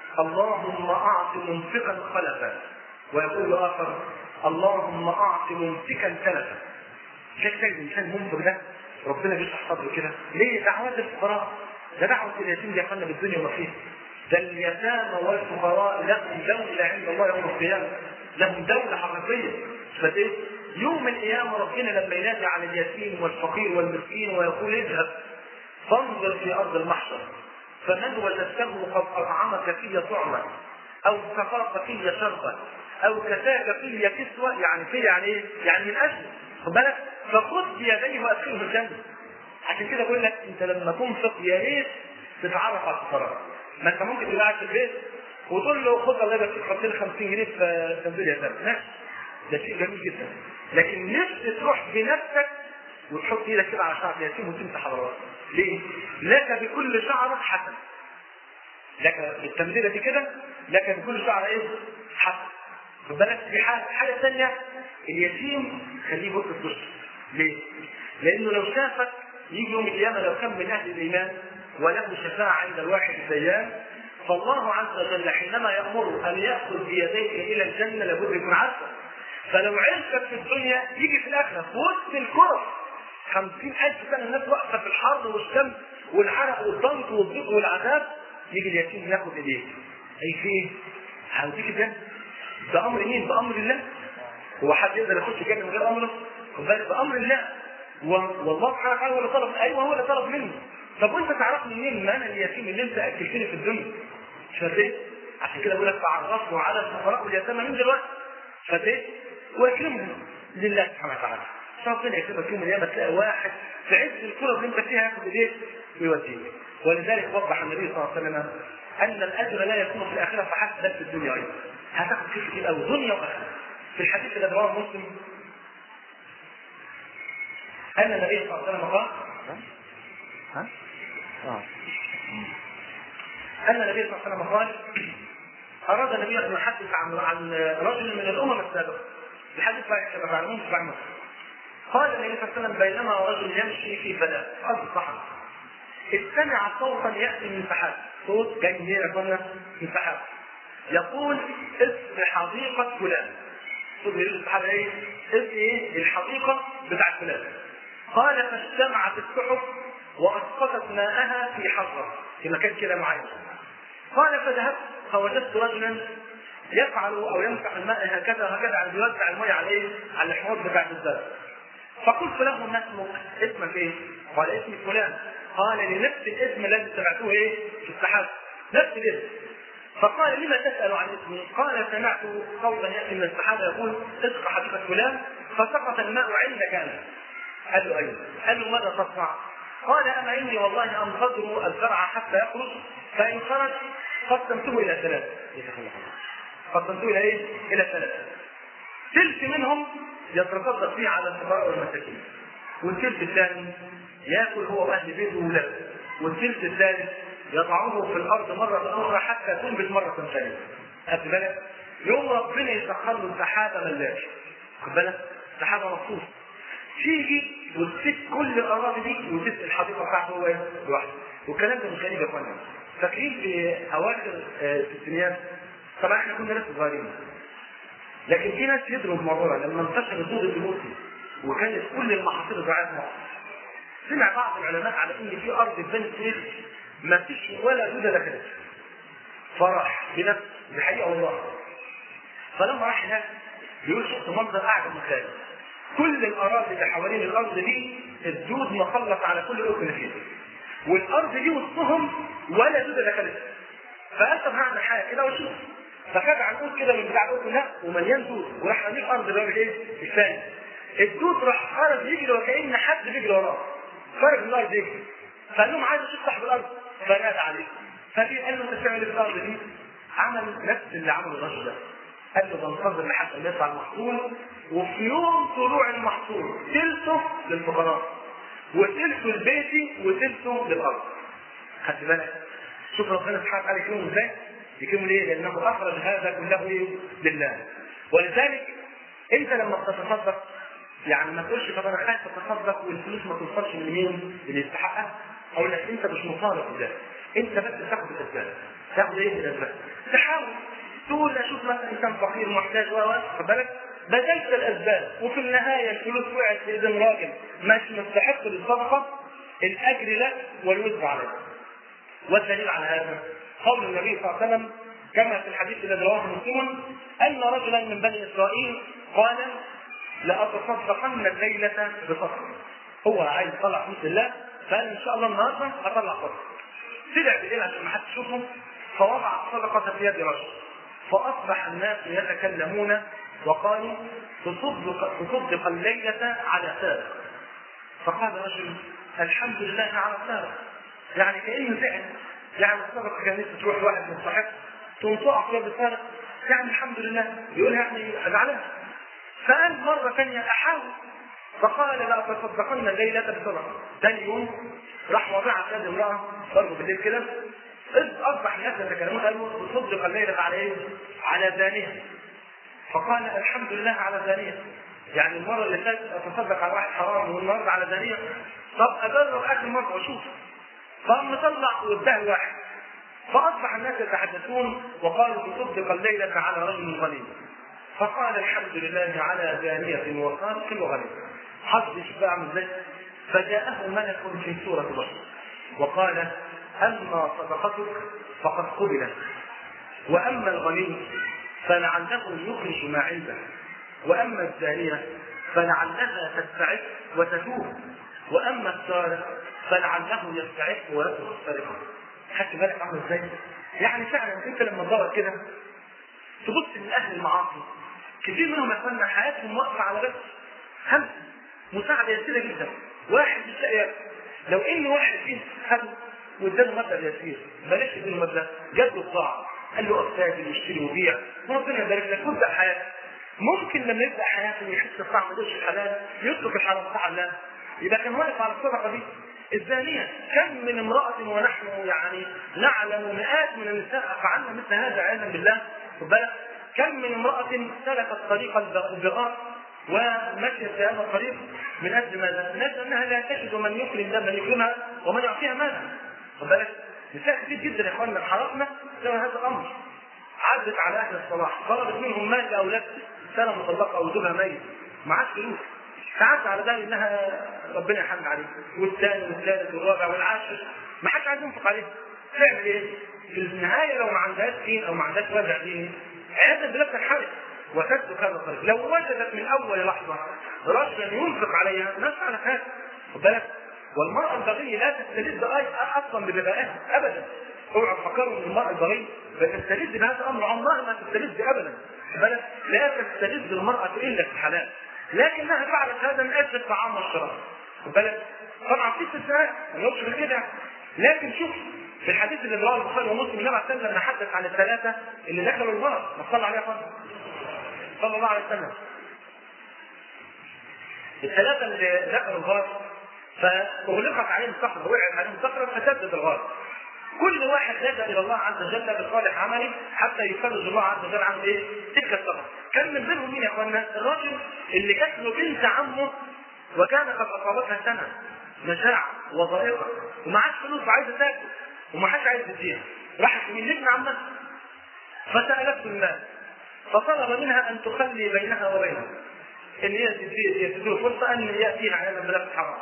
اللهم اعط ممسكا خلفا ويقول الاخر اللهم اعط ممسكا تلفا شايف تجد الانسان منفق ده ربنا بيشرح صدره كده ليه دعوات الفقراء ده دعوه اليتيم دي يا اخوانا بالدنيا وما فيها ده اليتامى والفقراء لهم دوله عند الله يوم القيامه لهم دوله حقيقيه بس ايه يوم القيامه ربنا لما ينادي على اليتيم والفقير والمسكين ويقول اذهب فانظر في ارض المحشر فمن وجدته قد اطعمك في طعما او سقاك في شربا او كساك في كسوه يعني في يعني ايه؟ يعني من اجل خد بالك فخذ بيديه وادخله الجنه عشان كده بقول لك انت لما تنفق يا ريت تتعرف على الفقراء ما انت ممكن تبقى قاعد في البيت وتقول له خد الله يبارك فيك حط لي 50 جنيه في تنزيل يا ماشي ده شيء جميل جدا لكن نفسك تروح بنفسك وتحط ايدك كده على شعر اليتيم وتمسح على راسه ليه؟ لك بكل شعرة حسن لك بالتمثيلة دي كده لك بكل شعرة ايه؟ حسن خد بالك في حاجة حاجة ثانية اليتيم خليه يبص في وشك ليه؟ لأنه لو شافك يجي يوم القيامة لو كان من أهل الإيمان وله شفاعة عند الواحد الديان فالله عز وجل حينما يأمره أن يأخذ بيديه إلى الجنة لابد يكون عارفه فلو عرفت في الدنيا يجي في الاخره في وسط الكره خمسين ألف سنة الناس واقفة في الحر والشمس والعرق والضغط والضيق والعذاب يجي اليتيم ياخد ايديه اي في ايه؟ هوديك الجنة بأمر مين؟ بأمر الله هو حد يقدر يخش الجنة من غير أمره؟ خد بالك بأمر الله والله سبحانه وتعالى هو اللي طلب ايوه هو اللي طلب منه طب وانت تعرفني منين ما انا اليتيم اللي انت اكلتني في الدنيا مش فاهم عشان كده بقول لك فعرفوا على الفقراء واليتامى من دلوقتي فاهم واكرمهم لله سبحانه وتعالى ربنا يكرمك يوم القيامه تلاقي واحد في عز الكره اللي انت فيها ياخد ايديك ويوديك ولذلك وضح النبي صلى الله عليه وسلم ان الاجر لا يكون في الاخره فحسب بل في الدنيا ايضا هتاخد كيف كتير قوي دنيا واخره في الحديث الذي رواه مسلم ان النبي صلى الله عليه وسلم قال ها؟ اه ان النبي صلى الله عليه وسلم قال اراد النبي ان يحدث عن عن رجل من الامم السابقه الحديث لا يكتب عن مسلم عن مسلم قال النبي صلى الله عليه وسلم بينما رجل يمشي في فلاة ارض صحراء استمع صوتا ياتي من سحاب صوت جاي منين يا اخوانا؟ من سحاب يقول اسم حديقه فلان صوت بيقول السحاب ايه؟ اسم ايه؟ الحديقه بتاعت فلان قال فاجتمعت السحب واسقطت ماءها في حجره في مكان كده معين قال فذهبت فوجدت رجلا يفعل او يمسح الماء هكذا هكذا على يوزع الماء على ايه؟ على الحوض بتاع الزرع فقلت له ما اسمك؟ اسمك ايه؟ قال اسمي فلان قال لنفس الاسم الذي سمعته ايه؟ في السحاب نفس الاسم فقال لما تسأل عن اسمي؟ قال سمعت صوتا يأتي من السحابة يقول اسق حديقة فلان فسقط الماء عندك أنت. قال له أيوه. قال له ماذا تصنع؟ قال أما إني والله أنتظر الزرع حتى يخرج فإن خرج قسمته إلى ثلاثة. قسمته إلى إيه؟ إلى ثلاثة. ثلث منهم يتصدق فيه على الفقراء والمساكين. والثلث الثاني ياكل هو واهل بيته وولاده. والثلث الثالث يضعه في الارض مره اخرى حتى تنبت مره ثانيه. خد بالك؟ يوم ربنا يسخر له سحابه ملاش. خد بالك؟ سحابه مخصوص. تيجي وتسيب كل الاراضي دي وتسقي الحديقه بتاعته هو لوحده. والكلام ده مش غريب يا اخوانا. فاكرين في اواخر الستينيات طبعا احنا كنا لسه صغيرين. لكن في ناس يدروا الموضوع لما انتشر الدود الديموسي وكانت كل المحاصيل الزراعيه في مصر. سمع بعض العلماء على ان في ارض في بني سويف ما فيش ولا دوده دخلت. فرح بنفسه دي حقيقه والله. فلما راح هناك بيقول شفت منظر اعجب من خيالي. كل الاراضي اللي حوالين الارض دي الدود مخلط على كل ركن فيها. والارض دي وسطهم ولا دوده دخلت. فقال طب هعمل حاجه كده واشوف. فخد عنقود كده من بتاع القطن ده ومليان دود وراح رميه في ارض الراجل ايه؟ الثاني. الدود راح خرج يجري وكأن حد بيجري وراه. خرج من الارض يجري. فقال لهم عايز اشوف صاحب الارض فنادى عليه. فجي قال له انت بتعمل ايه في الارض دي؟ عمل نفس اللي عمله الرجل ده. قال له بنتظر لحد ما يطلع المحصول وفي يوم طلوع المحصول تلته للفقراء وتلته لبيتي وتلته للارض. خدت بالك؟ شوف ربنا سبحانه وتعالى يكرمه ازاي؟ يكرمه ليه؟ لانه اخرج هذا كله ايه؟ لله. ولذلك انت لما بتتصدق يعني ما تقولش طب انا خايف اتصدق والفلوس ما توصلش لمين اللي يستحقها اقول لك انت مش مطالب بذلك انت بس تاخد الاسباب تاخد ايه الاسباب تحاول تقول اشوف مثلا انسان فقير محتاج و خد بالك بذلت الاسباب وفي النهايه الفلوس وقعت في ايدين راجل مش مستحق للصدقه الاجر لك والوزر عليك والدليل على هذا قول النبي صلى الله عليه وسلم كما في الحديث الذي رواه مسلم ان رجلا من بني اسرائيل قال لاتصدقن الليله بصدقه هو عايز يطلع فلوس لله فقال ان شاء الله النهارده هطلع صدقه طلع بالليل عشان ما حدش يشوفه فوضع الصدقه في يد رجل فاصبح الناس يتكلمون وقالوا تصدق تصدق الليله على سارق فقال رجل الحمد لله على سارق يعني كانه زعل يعني الصدقه كانت تروح لواحد مستحق تقوم تقع في يد سارق يعني الحمد لله يقول يعني زعلان فقال مرة ثانية أحاول فقال لا تصدقن الليلة بصدقة ثاني يوم راح وضعها في يد امرأة برضه بالليل كده إذ أصبح الناس يتكلمون قالوا تصدق الليلة على إيه؟ على زانية فقال الحمد لله على زانية يعني المرة اللي فاتت أتصدق على واحد حرام والنهارده على زانية طب أجرب آخر مرة وأشوف فقام مطلع واداه واحد فأصبح الناس يتحدثون وقالوا تصدق الليلة على رجل غني فقال الحمد لله على زانية وخالق وغني حظ شوف بقى عامل ازاي فجاءه ملك في سورة بشر وقال أما صدقتك فقد قبلت وأما الغني فلعله يخرج ما عنده وأما الزانية فلعلها تستعف وتتوب وأما السارق فلعله يستعف ويترك السرقة خدت بالك عامل ازاي؟ يعني فعلا انت لما تدور كده تبص من اهل المعاصي كثير منهم يا اخوانا حياتهم واقفه على بس همس مساعده يسيره جدا واحد مش لاقي ياكل لو ان واحد فيه خد واداله مبلغ يسير بلاش يديله مبلغ جاب له بضاعه قال له اقتاجل واشتري وبيع وربنا يبارك لك وابدا حياتك ممكن لما يبدا حياته ويحس بطعم قرش الحلال يترك الحرام بتاع الله يبقى كان واقف على الصدقه دي الزانية كم من امرأة ونحن يعني نعلم مئات من النساء فعلنا مثل هذا عياذا بالله خد بالك كم من امرأة سلكت طريق البغاء ومشيت في هذا الطريق من اجل ماذا؟ من اجل انها لا تجد من يكرم ده من يكرمها ومن يعطيها مالا. خد بالك؟ نساء كتير جدا يا اخواننا حرقنا بسبب هذا الامر. عدت على اهل الصلاح طلبت منهم مال لاولاد سنه مطلقه او زوجها ميت معاش فلوس تعدى على ده انها ربنا يحمد عليه والثاني والثالث والرابع والعاشر ما حدش عايز ينفق عليه تعمل ايه؟ في النهايه لو ما عندهاش دين او ما عندهاش وجع ديني عياذا بالله تنحرق وتسلك هذا الطريق لو وجدت من اول لحظه رجلا ينفق عليها ما فعلت هذا خد بالك والمراه البغيه لا تستلذ اصلا ببغائها ابدا اوعوا تفكروا ان المراه البغيه بتستلذ بهذا الامر عمرها ما تستلذ ابدا خد بالك لا تستلذ المراه الا في الحلال لكنها فعلت هذا من اجل الطعام والشراب خد بالك طبعا في استثناء ما نقولش كده لكن شوف في الحديث اللي رواه البخاري ومسلم النبي عليه الصلاه والسلام حدث عن الثلاثه اللي دخلوا النار ما صلى عليه خالص صلى الله عليه وسلم الثلاثه اللي دخلوا الغار فاغلقت عليهم صخره وقعت عليهم صخره فسدت الغار كل واحد لجا الى الله عز وجل بصالح عمله حتى يفرج الله عز وجل عن ايه؟ تلك الصخره. كان من بينهم مين يا اخوانا؟ الراجل اللي جات له بنت عمه وكان قد اصابتها سنه مجاعه وضائقه ومعاش فلوس وعايزه تاكل وما حدش عايز يديها. راحت من ابن عمها فسالته المال فطلب منها ان تخلي بينها وبينه. ان هي تديه فرصه ان ياتيها على بلاد حرام.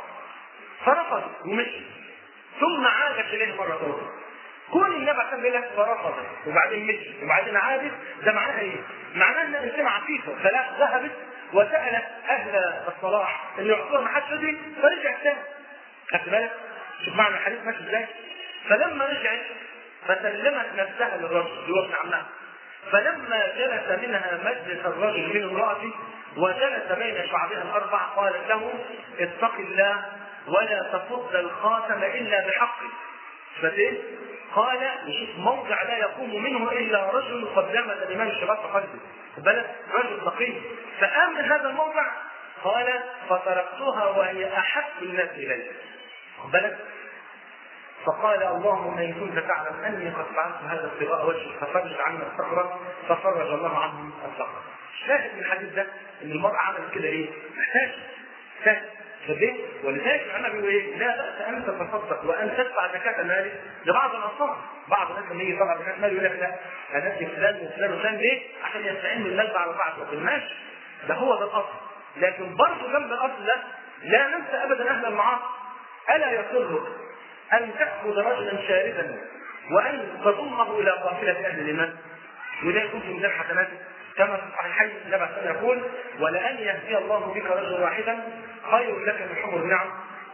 فرفض ومشي ثم عادت اليه مره اخرى كون النبي عليه الصلاه والسلام فرفضت وبعدين مشي وبعدين عادت ده معناها ايه؟ معناها انها انسانه عفيفه فلا ذهبت وسالت اهل الصلاح اللي يعطوها ما حدش يدري فرجعت تاني خدت بالك؟ شوف معنى الحديث ماشي ازاي؟ فلما رجعت فسلمت نفسها للرجل اللي هو ابن عمها فلما جلس منها مجلس الرجل من امرأته وجلس بين شعبها الأربع قالت له اتق الله ولا تفض الخاتم إلا بحقه فايه؟ قال يشوف موضع لا يقوم منه إلا رجل قد جمد الإيمان الشباب في قلبه بالك رجل تقي فقام من هذا الموضع قال فتركتها وهي أحب الناس إلي بالك فقال اللهم ان كنت تعلم اني قد فعلت هذا ابتغاء وجهك ففرج عنا الصخره ففرج الله عنهم الصخره. شاهد من الحديث ده ان المرأة عملت كده ليه؟ محتاج محتاج فليه؟ ولذلك العلماء بيقولوا ايه؟ لا بأس ان تتصدق وان تدفع زكاة مالك لبعض الانصار، بعض الناس لما يجي يطلع زكاة مال يقول لك لا انا ادي فلان وفلان وفلان ليه؟ عشان يستعين بالمال على طاعة ربنا ماشي ده هو ده الاصل لكن برضه جنب الاصل ده لا ننسى ابدا اهل المعاصي الا يسرك أن تأخذ رجلا شاردا وأن تضمه إلى قافلة أهل الإيمان وده يكون في ميزان حسناتك كما في الصحيحين النبي عليه يقول ولأن يهدي الله بك رجلا واحدا خير لك من حمر النعم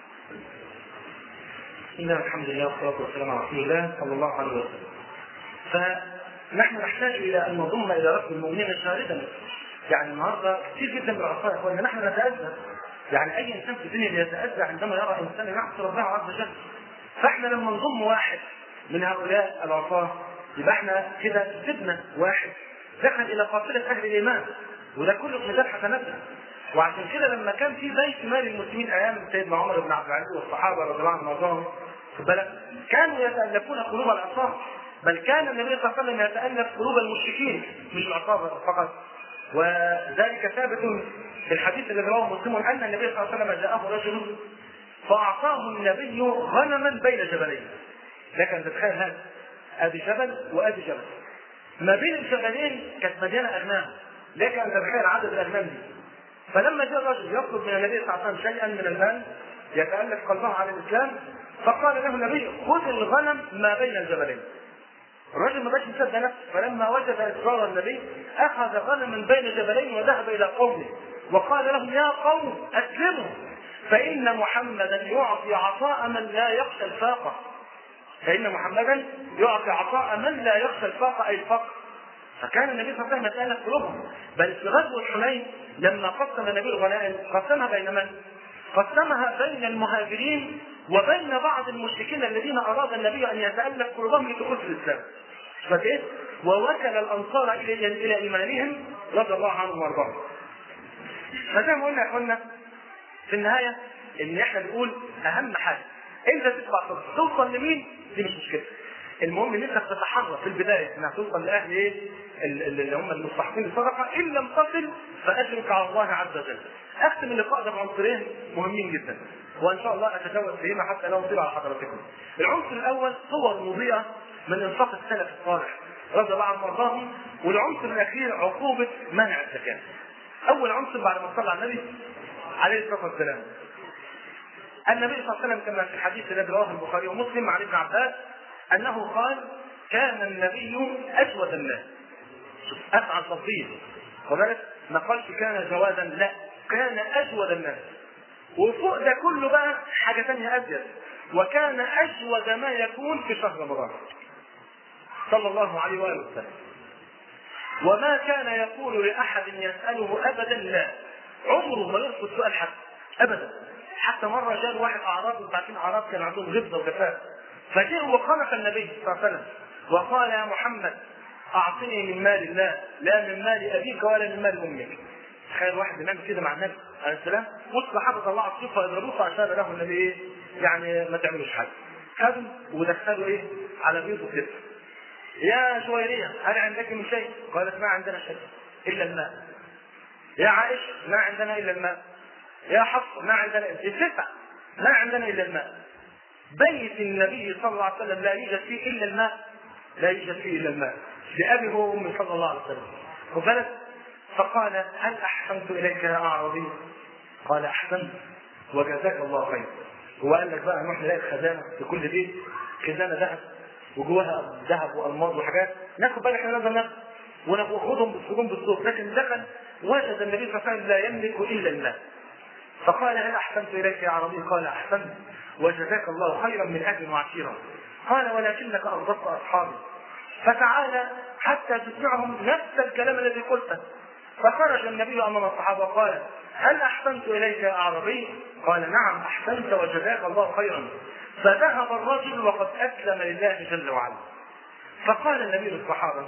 إن الحمد لله والصلاة والسلام على رسول الله صلى الله عليه وسلم فنحن نحتاج إلى أن نضم إلى رب المؤمنين شاردا يعني النهارده كثير جدا من العصاة يا اخوانا نحن نتأذى يعني أي إنسان في الدنيا يتأذى عندما يرى إنسان يعصي ربنا عز وجل فاحنا لما نضم واحد من هؤلاء العصاة يبقى احنا كده سيبنا واحد دخل الى قافلة اهل الايمان وده كله في ميزان حسناتنا وعشان كده لما كان في بيت مال المسلمين ايام سيدنا عمر بن عبد العزيز والصحابه رضي الله عنهم وارضاهم خد بالك كانوا يتالفون قلوب العصاه بل كان النبي صلى الله عليه وسلم يتالف قلوب المشركين مش العصابه فقط وذلك ثابت في الحديث الذي رواه مسلم ان النبي صلى الله عليه وسلم جاءه رجل فأعطاه النبي غنما بين جبلين لك أن تتخيل هذا أدي جبل وأدي جبل ما بين الجبلين كانت مليانة أغنام لك ان تتخيل عدد الاغنام دي فلما جاء الرجل يطلب من النبي صلى الله عليه وسلم شيئا من المال يتالف قلبه على الاسلام فقال له النبي خذ الغنم ما بين الجبلين الرجل ما بقاش مصدق نفسه فلما وجد اصرار النبي اخذ غنما بين جبلين وذهب الى قومه وقال لهم يا قوم اسلموا فان محمدا يعطي عطاء من لا يخشى الفاقه فان محمدا يعطي عطاء من لا يخشى الفاقه اي الفقر فكان النبي صلى الله عليه وسلم يتالف قلوبهم بل في غزوه حنين لما قسم النبي الغنائم قسمها بين من؟ قسمها بين المهاجرين وبين بعض المشركين الذين اراد النبي ان يتالف قلوبهم لدخول في الاسلام. فكيف؟ ووكل الانصار الى الى ايمانهم رضي الله عنهم وارضاهم. فزي ما قلنا يا اخوانا في النهايه ان احنا بنقول اهم حاجه انت تدفع صدقه توصل لمين؟ دي مش مشكله. المهم ان انت تتحرى في البدايه انها توصل لاهل ايه؟ اللي هم المستحقين للصدقه ان لم تصل فاجرك على الله عز وجل. اختم اللقاء ده بعنصرين مهمين جدا وان شاء الله اتجاوز فيهما حتى لا اطيل على حضراتكم. العنصر الاول صور مضيئه من انفاق السلف الصالح رضي الله عنهم وارضاهم والعنصر الاخير عقوبه منع الزكاه. اول عنصر بعد ما صلى على النبي عليه الصلاه والسلام. النبي صلى الله عليه وسلم كما في الحديث الذي رواه البخاري ومسلم عن ابن عباس انه قال كان النبي اجود الناس. شوف افعل تفضيل وذلك ما قالش كان جوادا لا كان اجود الناس. وفوق ده كله بقى حاجه ثانيه ازيد وكان اجود ما يكون في شهر رمضان. صلى الله عليه واله وسلم. وما كان يقول لاحد يساله ابدا لا عمره ما يرفض سؤال حد ابدا حتى مره جاء واحد اعرابي انتوا عارفين اعراب كان عندهم غبطه وجفاف فجاء وخلق النبي صلى الله عليه وسلم وقال يا محمد اعطني من مال الله لا من مال ابيك ولا من مال امك تخيل واحد بيعمل كده مع النبي عليه السلام والصحابه طلعوا الصفه يضربوه فاشار له النبي ايه؟ يعني ما تعملوش حاجه خدوا ودخلوا ايه؟ على بيوته كده يا جويرية هل عندك من شيء؟ قالت ما عندنا شيء إلا الماء. يا عائشة ما عندنا إلا الماء. يا حفصة ما عندنا التسع ما عندنا إلا الماء. بيت النبي صلى الله عليه وسلم لا يوجد فيه إلا الماء. لا يوجد فيه إلا الماء. لأبي هو وأمي صلى الله عليه وسلم. وبلد فقال هل أحسنت إليك يا أعرابي؟ قال أحسنت وجزاك الله خير. هو قال لك بقى نروح نلاقي خزانة في كل بيت خزانة ذهب وجواها ذهب والماظ وحاجات ناخد بالك احنا لازم ناخد وناخدهم بالسجون بالصوت لكن دخل وجد النبي صلى الله عليه وسلم لا يملك الا الماء فقال هل احسنت اليك يا عربي قال احسنت وجزاك الله خيرا من اجل وعشيرا قال ولكنك اغضبت اصحابي فتعالى حتى تسمعهم نفس الكلام الذي قلته فخرج النبي امام الصحابه وقال هل احسنت اليك يا اعرابي؟ قال نعم احسنت وجزاك الله خيرا فذهب الرجل وقد اسلم لله جل وعلا فقال النبي للصحابه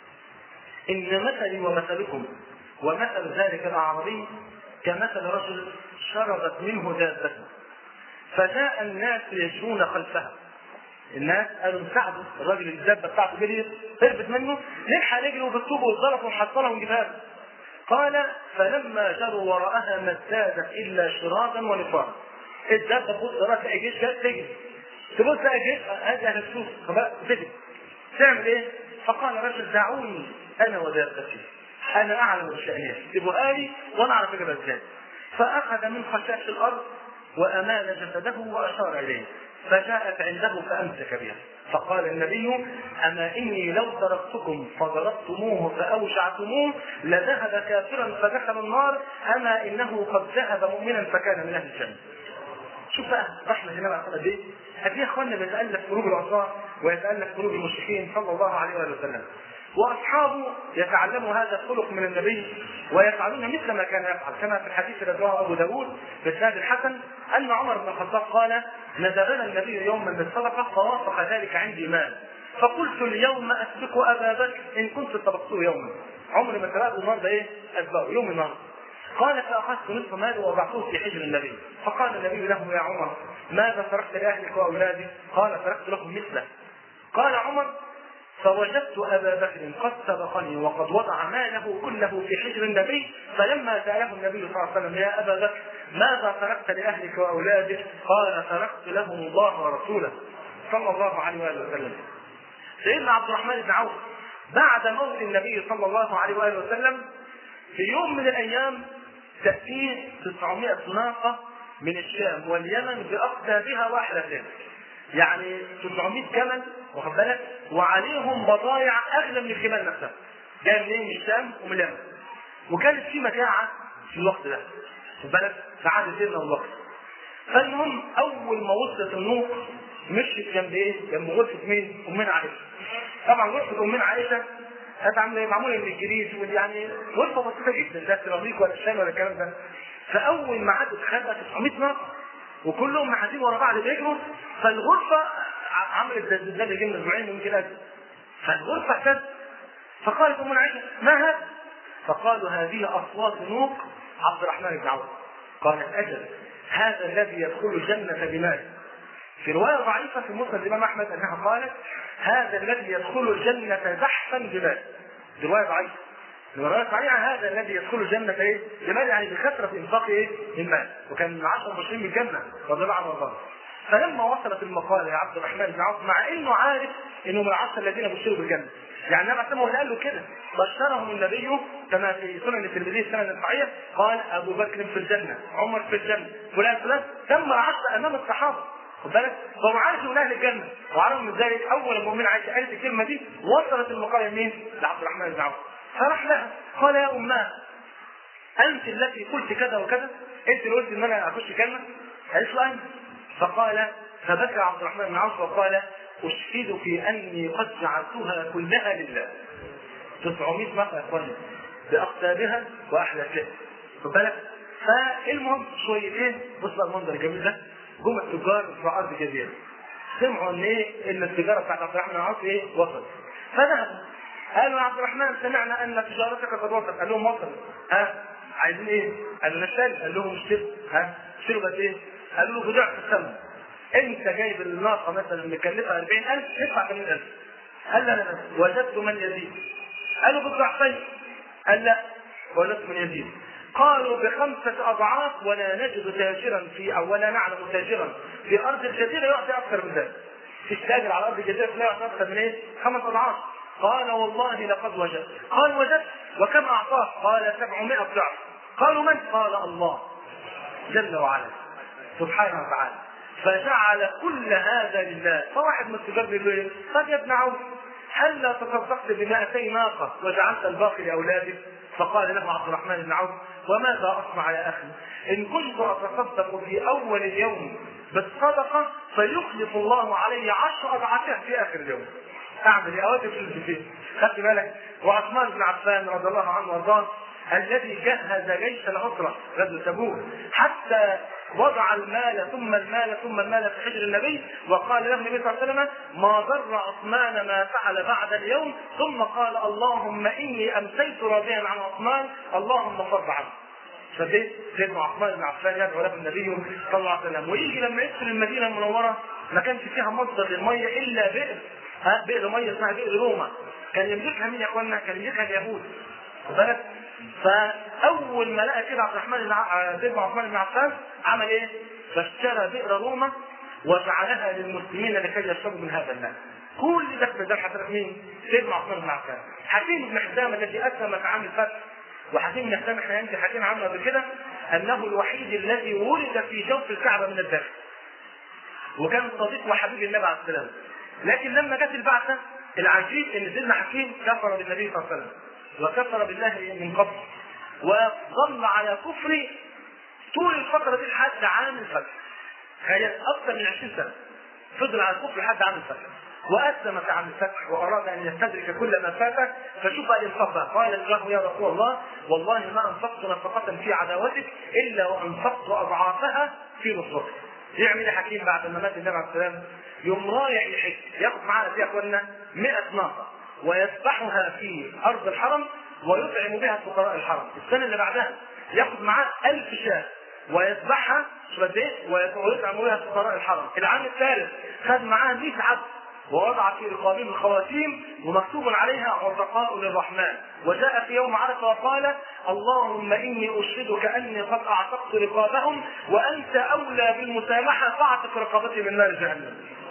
ان مثلي ومثلكم ومثل ذلك الاعرابي كمثل رجل شربت منه دابته فجاء الناس يجرون خلفها الناس قالوا نساعده الراجل الدابه بتاعته جريت هربت منه نلحق نجري وبالطوب والزلط ونحصلها ونجيبها قال فلما جروا وراءها ما ازدادت الا شرادا ونفاقا الدابه تبص وراها تلاقي جيش جاي تجري تبص تلاقي جيش هذه اهل السوق تجري تعمل ايه؟ فقال رجل دعوني انا ودابتي انا اعلم بشانها سيبوها لي وانا اعرف اجيبها ازاي فاخذ من خشاش الارض وامال جسده واشار اليه فجاءت عنده فامسك بها فقال النبي اما اني لو تركتكم فضربتموه فاوجعتموه لذهب كافرا فدخل النار اما انه قد ذهب مؤمنا فكان من اهل الجنه شوف بقى رحمه النبي عليه قد ايه؟ قد ايه يا اخوانا بيتالف قلوب العصاه ويتالف قلوب المشركين صلى الله عليه واله وسلم. واصحابه يتعلموا هذا الخلق من النبي ويفعلون مثل ما كان يفعل كما في الحديث الذي رواه ابو داود باسناد الحسن ان عمر بن الخطاب قال نذرنا النبي يوما بالصدقه فوافق ذلك عندي مال فقلت اليوم اسبق ابا بكر ان كنت سبقته يوما عمر ما سبقه النهارده ايه؟ اسبقه يوم النهارده قال فاخذت نصف مالي ووضعته في حجر النبي فقال النبي له يا عمر ماذا تركت لاهلك واولادك؟ قال تركت لهم مثله قال عمر فوجدت ابا بكر قد سبقني وقد وضع ماله كله في حجر النبي فلما ساله النبي صلى الله عليه وسلم يا ابا بكر ماذا تركت لاهلك واولادك؟ قال تركت لهم الله ورسوله صلى الله عليه واله وسلم. سيدنا عبد الرحمن بن عوف بعد موت النبي صلى الله عليه واله وسلم في يوم من الايام تاتيه 900 ناقه من الشام واليمن باقدابها واحلتين يعني 900 جمل واخد بالك وعليهم بضايع اغلى من الجمال نفسها جايه منين من الشام ومن اليمن وكانت في مجاعه في الوقت ده واخد بالك في عهد سيدنا ابو بكر فالمهم اول ما وصلت النوق مشيت جنب ايه؟ جنب غرفه مين؟ امنا عائشه. طبعا غرفه امنا عائشه كانت عامله معموله من الجريد يعني غرفه بسيطه جدا لا سيراميك ولا شام ولا الكلام ده. فاول ما عدت خدت 900 ناقه وكلهم قاعدين ورا بعض بيجروا فالغرفه عملت زي الزلزال اللي من اسبوعين ممكن أجل. فالغرفه اهتزت فقالت ام عائشه ما هذا؟ فقالوا هذه اصوات نوق عبد الرحمن بن عوف قالت اجل هذا الذي يدخل الجنه بماله في روايه ضعيفه في مسند الامام احمد انها قالت هذا الذي يدخل الجنه زحفا بماله دي روايه ضعيفه الروايه صحيحه هذا الذي يدخل الجنه ايه؟ بمال يعني بكثره انفاق ايه؟ المال وكان من 10 مبشرين بالجنه رضي الله عنه وارضاه فلما وصلت المقاله يا عبد الرحمن بن عوف مع انه عارف انه من العشره الذين بشروا بالجنه يعني النبي عليه قال له كده بشرهم النبي كما في سنن الترمذي السنه الصحيحه قال ابو بكر في الجنه عمر في الجنه فلان فلان تم العشره امام الصحابه خد بالك فهو عارف من اهل الجنه وعارف من ذلك اول المؤمن عائشه قالت الكلمه دي وصلت المقاله لمين؟ لعبد الرحمن بن عوف فراح لها قال يا اماه انت التي قلت كذا وكذا انت اللي قلت ان انا اخش كلمه قالت له انا فقال فبكى عبد الرحمن بن عوف وقال اشهدك اني قد جعلتها كلها لله 900 مرة يا اخواني باقطابها واحلافها خد بالك فالمهم شويتين بص بقى المنظر الجميل ده جم التجار في ارض جزيره سمعوا ان ايه ان التجاره بتاعت عبد الرحمن بن عوف ايه وصلت فذهبوا قالوا يا عبد الرحمن سمعنا ان تجارتك قد وصلت قال لهم وصلت ها عايزين ايه؟ قالوا نشتري قال لهم اشتروا ها اشتروا بس ايه؟ قالوا له بضعف الثمن انت جايب الناقه مثلا مكلفها 40000 ادفع 80000 قال لا لا لا وجدت من يزيد قالوا بالضعفين قال لا وجدت من يزيد قالوا بخمسة أضعاف ولا نجد تاجرا في أو ولا نعلم تاجرا في أرض الجزيرة يعطي أكثر من ذلك. في تاجر على أرض الجزيرة لا يعطي أكثر من إيه؟ خمس أضعاف. قال والله لقد وجدت. قال وجدت وكم أعطاه؟ قال 700 ضعف. قالوا من؟ قال الله جل وعلا سبحانه وتعالى. فجعل كل هذا لله فواحد من التجار بيقول له ايه؟ طب يا ابن عوف هل لا تصدقت ب 200 ناقه وجعلت الباقي لاولادك؟ فقال له عبد الرحمن بن عوف وماذا اصنع يا اخي؟ ان كنت اتصدق في اول اليوم بالصدقه فيخلف الله علي عشر اضعافها في اخر اليوم. اعمل ايه؟ اودي فلوس فين؟ خدت بالك؟ وعثمان بن عفان رضي الله عنه وارضاه الذي جهز جيش العسرة غزو تبوك حتى وضع المال ثم المال ثم المال في حجر النبي وقال له النبي صلى الله عليه وسلم ما ضر عثمان ما فعل بعد اليوم ثم قال اللهم اني امسيت راضيا عن عثمان اللهم فرض عنه فبيت سيدنا عثمان بن عفان يدعو له النبي صلى الله عليه وسلم ويجي لما يدخل المدينه المنوره ما كانش فيها مصدر للميه الا بئر ها بئر ميه اسمها بئر روما كان يملكها مين يا اخوانا؟ كان يملكها اليهود خد بالك؟ فاول ما لقى كده عبد الرحمن بن ع- سيدنا عثمان بن عفان عمل ايه؟ فاشترى بئر روما وجعلها للمسلمين لكي يشربوا من هذا الماء. كل ده في ميزان حسنات مين؟ سيدنا عثمان بن عفان. حكيم بن حزام الذي اسلم في عام الفتح وحكيم بن حزام احنا يمكن حكينا عنه قبل كده انه الوحيد الذي ولد في جوف الكعبه من الداخل. وكان صديق وحبيب النبي عليه السلام. لكن لما جت البعثه العجيب ان سيدنا حكيم كفر بالنبي صلى الله عليه وسلم وكفر بالله من قبل وظل على كفر طول الفترة دي لحد عام الفتح. تخيل أكثر من 20 سنة فضل على الكفر لحد عام الفتح. وأسلم في عام الفتح وأراد أن يستدرك كل ما فاته فشوف بقى الإنفاق بقى قال له يا رسول الله والله ما أنفقت نفقة في عداوتك إلا وأنفقت أضعافها في نصرتك. يعمل إيه حكيم بعد ما مات النبي عليه السلام يوم رايح يحج ياخد معاه قد ايه يا اخوانا 100 ناقه ويذبحها في ارض الحرم ويطعم بها فقراء الحرم السنه اللي بعدها ياخد معاه 1000 شاة ويذبحها شو قد ايه ويطعم بها فقراء الحرم العام الثالث خد معاه 100 عبد ووضع في رقابهم الخواتيم ومكتوب عليها عتقاء للرحمن وجاء في يوم عرفه وقال اللهم اني اشهدك اني قد اعتقت رقابهم وانت اولى بالمسامحه فاعتق رقابتي من نار جهنم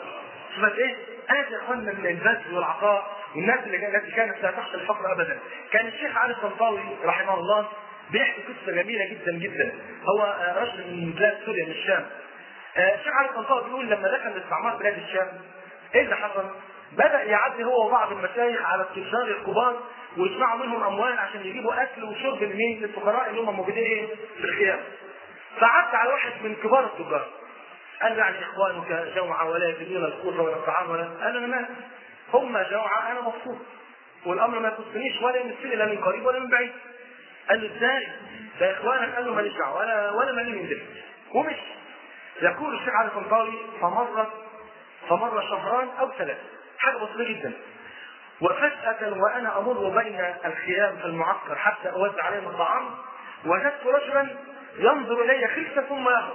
شوف قد ايه ادي يا اخوانا من البذل والعطاء والناس اللي التي كانت لا تخشى الفقر ابدا كان الشيخ علي الطنطاوي رحمه الله بيحكي قصه جميله جدا جدا هو آه، رجل من بلاد سوريا من الشام آه، الشيخ علي الطنطاوي بيقول لما دخل الاستعمار بلاد الشام ايه اللي حصل؟ بدا يعدي هو وبعض المشايخ على التجار الكبار ويجمعوا منهم اموال عشان يجيبوا اكل وشرب لمين؟ للفقراء اللي هم موجودين ايه؟ في الخيام. فعدى على واحد من كبار التجار قال له يعني اخوانك جوعى ولا يجدون القوت ولا الطعام ولا قال انا مالي هم جوعى انا مبسوط والامر ما يخصنيش ولا يمثلني لا من قريب ولا من بعيد قال له ازاي؟ ده اخوانك قال له ماليش دعوه ولا ولا مالي من دل ومشي يقول الشيخ علي الطنطاوي فمر فمر شهران او ثلاثه حاجه بسيطه جدا وفجأة وأنا أمر بين الخيام في المعسكر حتى أوزع عليهم الطعام وجدت رجلا ينظر إلي خلفة ثم يهرب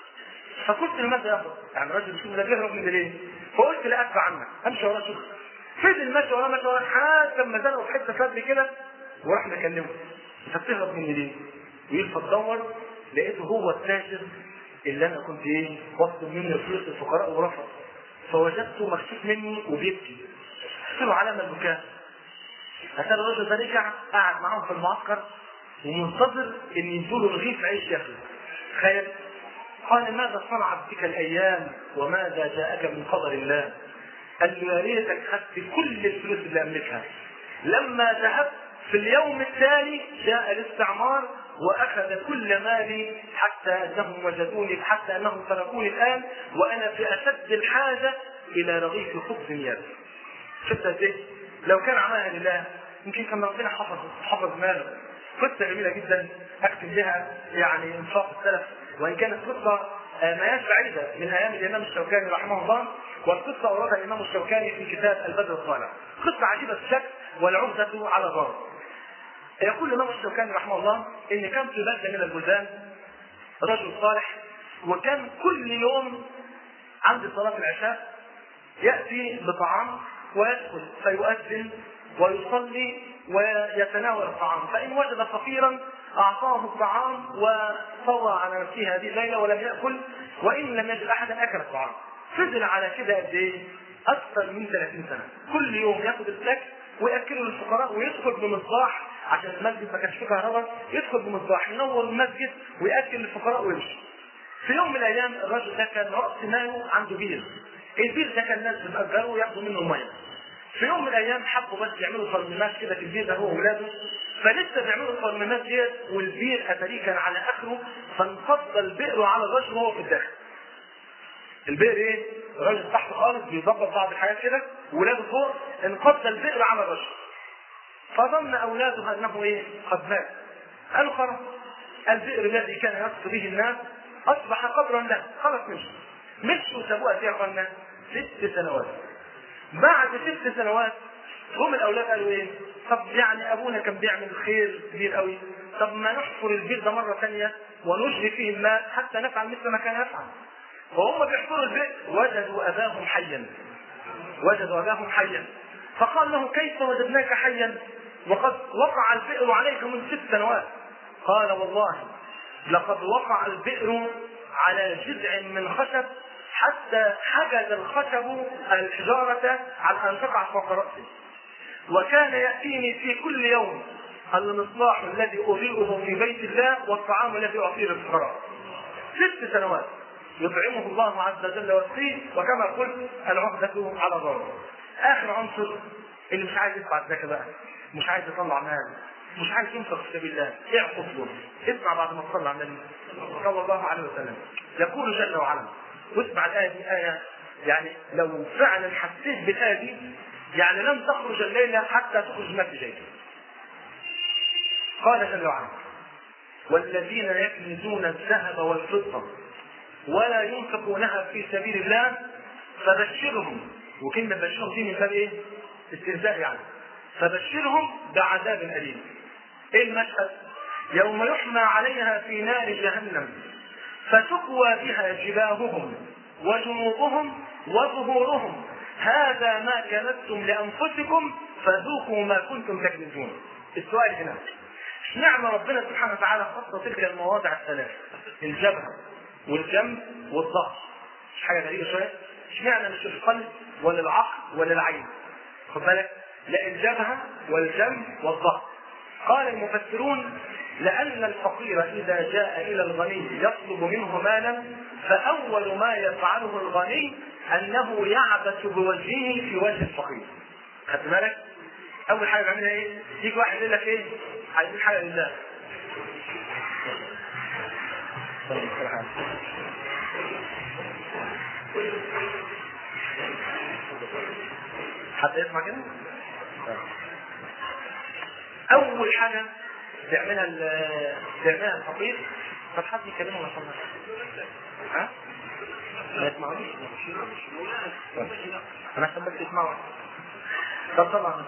فقلت لماذا يهرب؟ يعني الرجل بيشوف ده بيهرب من ليه؟ فقلت لا أتبع عنه أمشي وراه شوف فضل ماشي وراه ماشي وراه لحد لما زنقوا في حتة فضل كده وراح مكلمه أنت بتهرب مني ليه؟ ويلفت دور لقيته هو التاجر اللي أنا كنت إيه؟ بطلب منه فلوس الفقراء ورفض فوجدته مكشوف مني وبيبكي قلت له علامة البكاء أتى الرجل ده رجع قعد معاهم في المعسكر ومنتظر ان يدوا له رغيف عيش ياكله تخيل قال ماذا صنعت بك الايام وماذا جاءك من قدر الله قال له يا ريتك خدت كل الفلوس اللي املكها لما ذهبت في اليوم التالي جاء الاستعمار واخذ كل مالي حتى انهم وجدوني حتى انهم تركوني الان وانا في اشد الحاجه الى رغيف خبز يابس شفت قد ايه؟ لو كان عملها لله يمكن كان ربنا حفظ حفظ ماله قصه جميله جدا اكتب بها يعني انفاق السلف وان كانت قصه آه، ما هياش بعيده من ايام الامام الشوكاني رحمه الله والقصه اوردها الامام الشوكاني في كتاب البدر الطالع قصه عجيبه الشكل والعهده على ضرر يقول الامام الشوكاني رحمه الله ان كان في بلده من البلدان رجل صالح وكان كل يوم عند صلاه العشاء ياتي بطعام ويدخل فيؤذن ويصلي ويتناول الطعام فإن وجد فقيرا أعطاه الطعام وصلى على نفسه هذه الليلة ولم يأكل وإن لم يجد أحدا أكل الطعام فضل على كده قد إيه؟ أكثر من 30 سنة كل يوم ياخد الأكل ويأكله للفقراء ويدخل بمصباح عشان المسجد ما كانش فيه كهرباء يدخل بمصباح ينور المسجد ويأكل للفقراء ويمشي في يوم من الأيام الرجل ده كان رأس ماله عنده بير البير ده كان الناس بتأجره وياخدوا منه المية في يوم من الايام حبوا بس يعملوا صرميمات كده في البير ده هو واولاده فلسه بيعملوا الصرميمات ديت والبير اتاريه كان على اخره فانفض البئر على الرجل وهو في الداخل. البئر ايه؟ الراجل تحت خالص بيظبط بعض الحاجات كده وولاده فوق انقض البئر على الرجل. فظن اولاده انه ايه؟ قد مات. قالوا خلاص البئر الذي كان يقصد به الناس اصبح قبرا له خلاص مشوا. مشوا سابوها يا اخوانا ست سنوات. بعد ست سنوات هم الاولاد قالوا ايه؟ طب يعني ابونا كان بيعمل خير كبير قوي طب ما نحفر البير ده مره ثانيه ونجري فيه الماء حتى نفعل مثل ما كان يفعل فهم بيحفروا البئر وجدوا اباهم حيا وجدوا اباهم حيا فقال له كيف وجدناك حيا وقد وقع البئر عليك من ست سنوات قال والله لقد وقع البئر على جذع من خشب حتى حجز الخشب الحجارة على أن تقع فوق رأسي وكان يأتيني في كل يوم المصباح الذي أضيئه في بيت الله والطعام الذي أعطيه للفقراء ست سنوات يطعمه الله عز وجل ويسقيه وكما قلت العهدة على ضرر آخر عنصر اللي مش عايز يدفع الزكاة بقى مش عايز يطلع مال مش عايز ينفق في سبيل الله اعقد له اسمع بعد ما تصلى على النبي صلى الله عليه وسلم يقول جل وعلا واسمع الآية دي آية يعني لو فعلا حسيت بالآية دي يعني لن تخرج الليلة حتى تخرج ما في جيبك. قال جل وعلا والذين يكنزون الذهب والفضة ولا ينفقونها في سبيل الله فبشرهم وكلمة بشرهم دي من باب ايه؟ استهزاء يعني فبشرهم بعذاب أليم. ايه المشهد؟ يوم يحمى عليها في نار جهنم فتكوى بها جباههم وجنوبهم وظهورهم هذا ما كنتم لانفسكم فذوقوا ما كنتم تكنزون. السؤال هنا اشمعنى ربنا سبحانه وتعالى خص تلك المواضع الثلاث الجبهه والجنب والظهر مش حاجه غريبه شويه اشمعنى مش القلب ولا العقل ولا العين خد بالك لا الجبهه والجنب والظهر قال المفسرون لأن الفقير إذا جاء إلى الغني يطلب منه مالا فأول ما يفعله الغني أنه يعبث بوجهه في وجه الفقير. خدت بالك؟ أول حاجة بيعملها إيه؟ يجي واحد يقول لك إيه؟ عايزين حاجة لله. حتى يسمع كده؟ اول حاجه بيعملها ال- بيعملها الفقير طب حد يكلمه ولا صلى ها؟ ما يسمعونيش طيب. انا عشان بس يسمعوا طب طبعا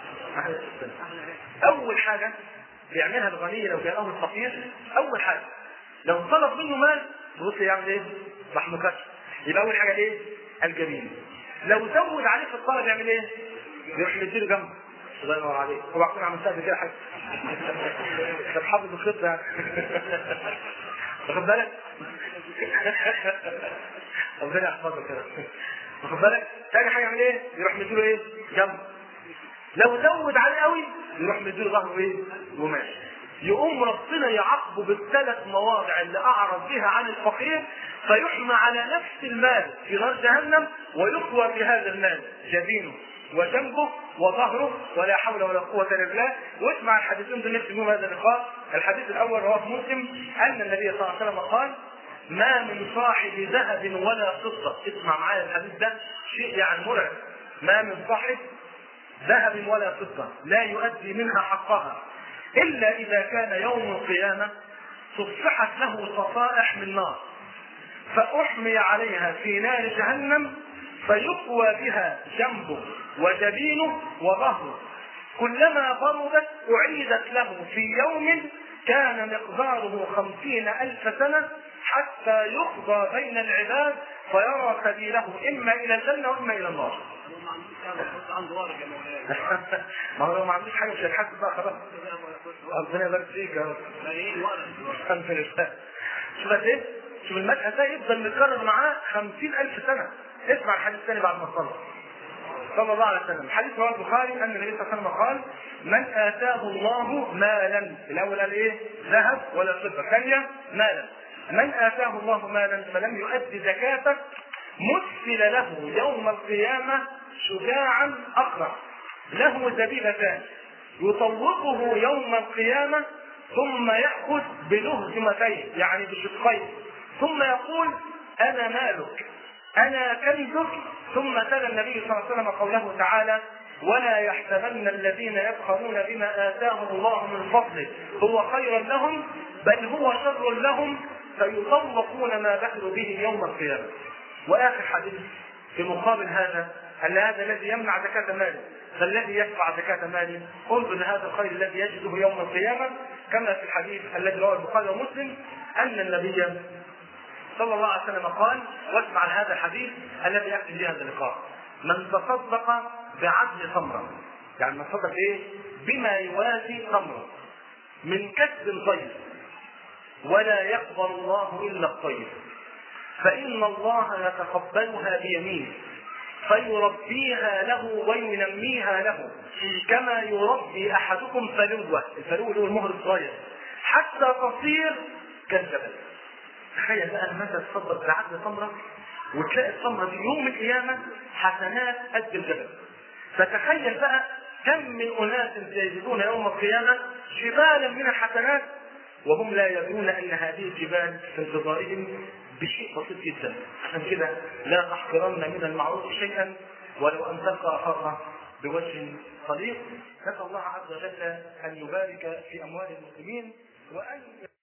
اول حاجه بيعملها الغني لو جاءه الفقير اول حاجه لو طلب منه مال تبص يعمل ايه؟ راح مكشف يبقى اول حاجه ايه؟ الجميل لو زود عليه في الطلب يعمل ايه؟ يروح مديله جنبه الله ينور عليك اوعى تكون عملتها قبل كده حاجه طب حافظ الخطه يعني واخد بالك؟ ربنا يحفظك كده واخد بالك؟ تاني حاجه يعمل ايه؟ يروح مديله ايه؟ جنبه لو زود عليه قوي يروح مديله ظهره ايه؟ وماشي يقوم ربنا يعاقبه بالثلاث مواضع اللي اعرض بها عن الفقير فيحمى على نفس المال في نار جهنم ويقوى في هذا المال جبينه وجنبه وظهره ولا حول ولا قوة إلا بالله واسمع الحديثين دول نفس هذا اللقاء الحديث الأول رواه مسلم أن النبي صلى الله عليه وسلم قال ما من صاحب ذهب ولا فضة اسمع معايا الحديث ده شيء يعني مرعب ما من صاحب ذهب ولا فضة لا يؤدي منها حقها إلا إذا كان يوم القيامة صفحت له صفائح من نار فأحمي عليها في نار جهنم فيقوى بها جنبه وجبينه وظهره كلما بردت أعيدت له في يوم كان مقداره خمسين ألف سنة حتى يقضى بين العباد فيرى سبيله إما إلى الجنة وإما إلى النار ما هو لو ما عندوش حاجه مش هيتحاسب بقى خلاص ربنا يبارك فيك يا رب الحمد لله شوف قد ايه؟ شوف المشهد ده يفضل متكرر معاه 50000 سنه اسمع الحديث الثاني بعد ما صلى صلى الله عليه وسلم حديث رواه البخاري ان النبي صلى الله عليه وسلم قال من اتاه الله مالا الاول قال ايه؟ ذهب ولا فضه ثانيه مالا من اتاه الله مالا فلم يؤدي زكاته مثل له يوم القيامه شجاعا اقرع له زبيبتان يطوقه يوم القيامه ثم ياخذ بلهزمتين يعني بشقين ثم يقول انا مالك انا كنزك ثم تلا النبي صلى الله عليه وسلم قوله تعالى ولا يحسبن الذين يبخلون بما اتاهم الله من فضله هو خيرا لهم بل هو شر لهم فيطوقون ما بخلوا به يوم القيامه واخر حديث في مقابل هذا ان هذا الذي يمنع زكاه ماله فالذي يدفع زكاه ماله انظر لهذا الخير الذي يجده يوم القيامه كما في الحديث الذي رواه البخاري ومسلم ان النبي صلى الله عليه وسلم قال واسمع هذا الحديث الذي ياتي به هذا اللقاء من تصدق بعدل تمره يعني من تصدق ايه؟ بما يوازي تمره من كسب طيب ولا يقبل الله الا الطيب فان الله يتقبلها بيمينه فيربيها له وينميها له كما يربي احدكم فلوه الفلو اللي هو المهر الصغير حتى تصير كالجبل تخيل بقى لما انت تصدق بعدل تمره وتلاقي التمره دي يوم القيامه حسنات قد الجبل فتخيل بقى كم من اناس سيجدون يوم القيامه جبالا من الحسنات وهم لا يدرون ان هذه الجبال في انتظارهم بشيء بسيط جدا عشان كده لا تحقرن من المعروف شيئا ولو ان تلقى اخاك بوجه طليق نسال الله عز وجل ان يبارك في اموال المسلمين وان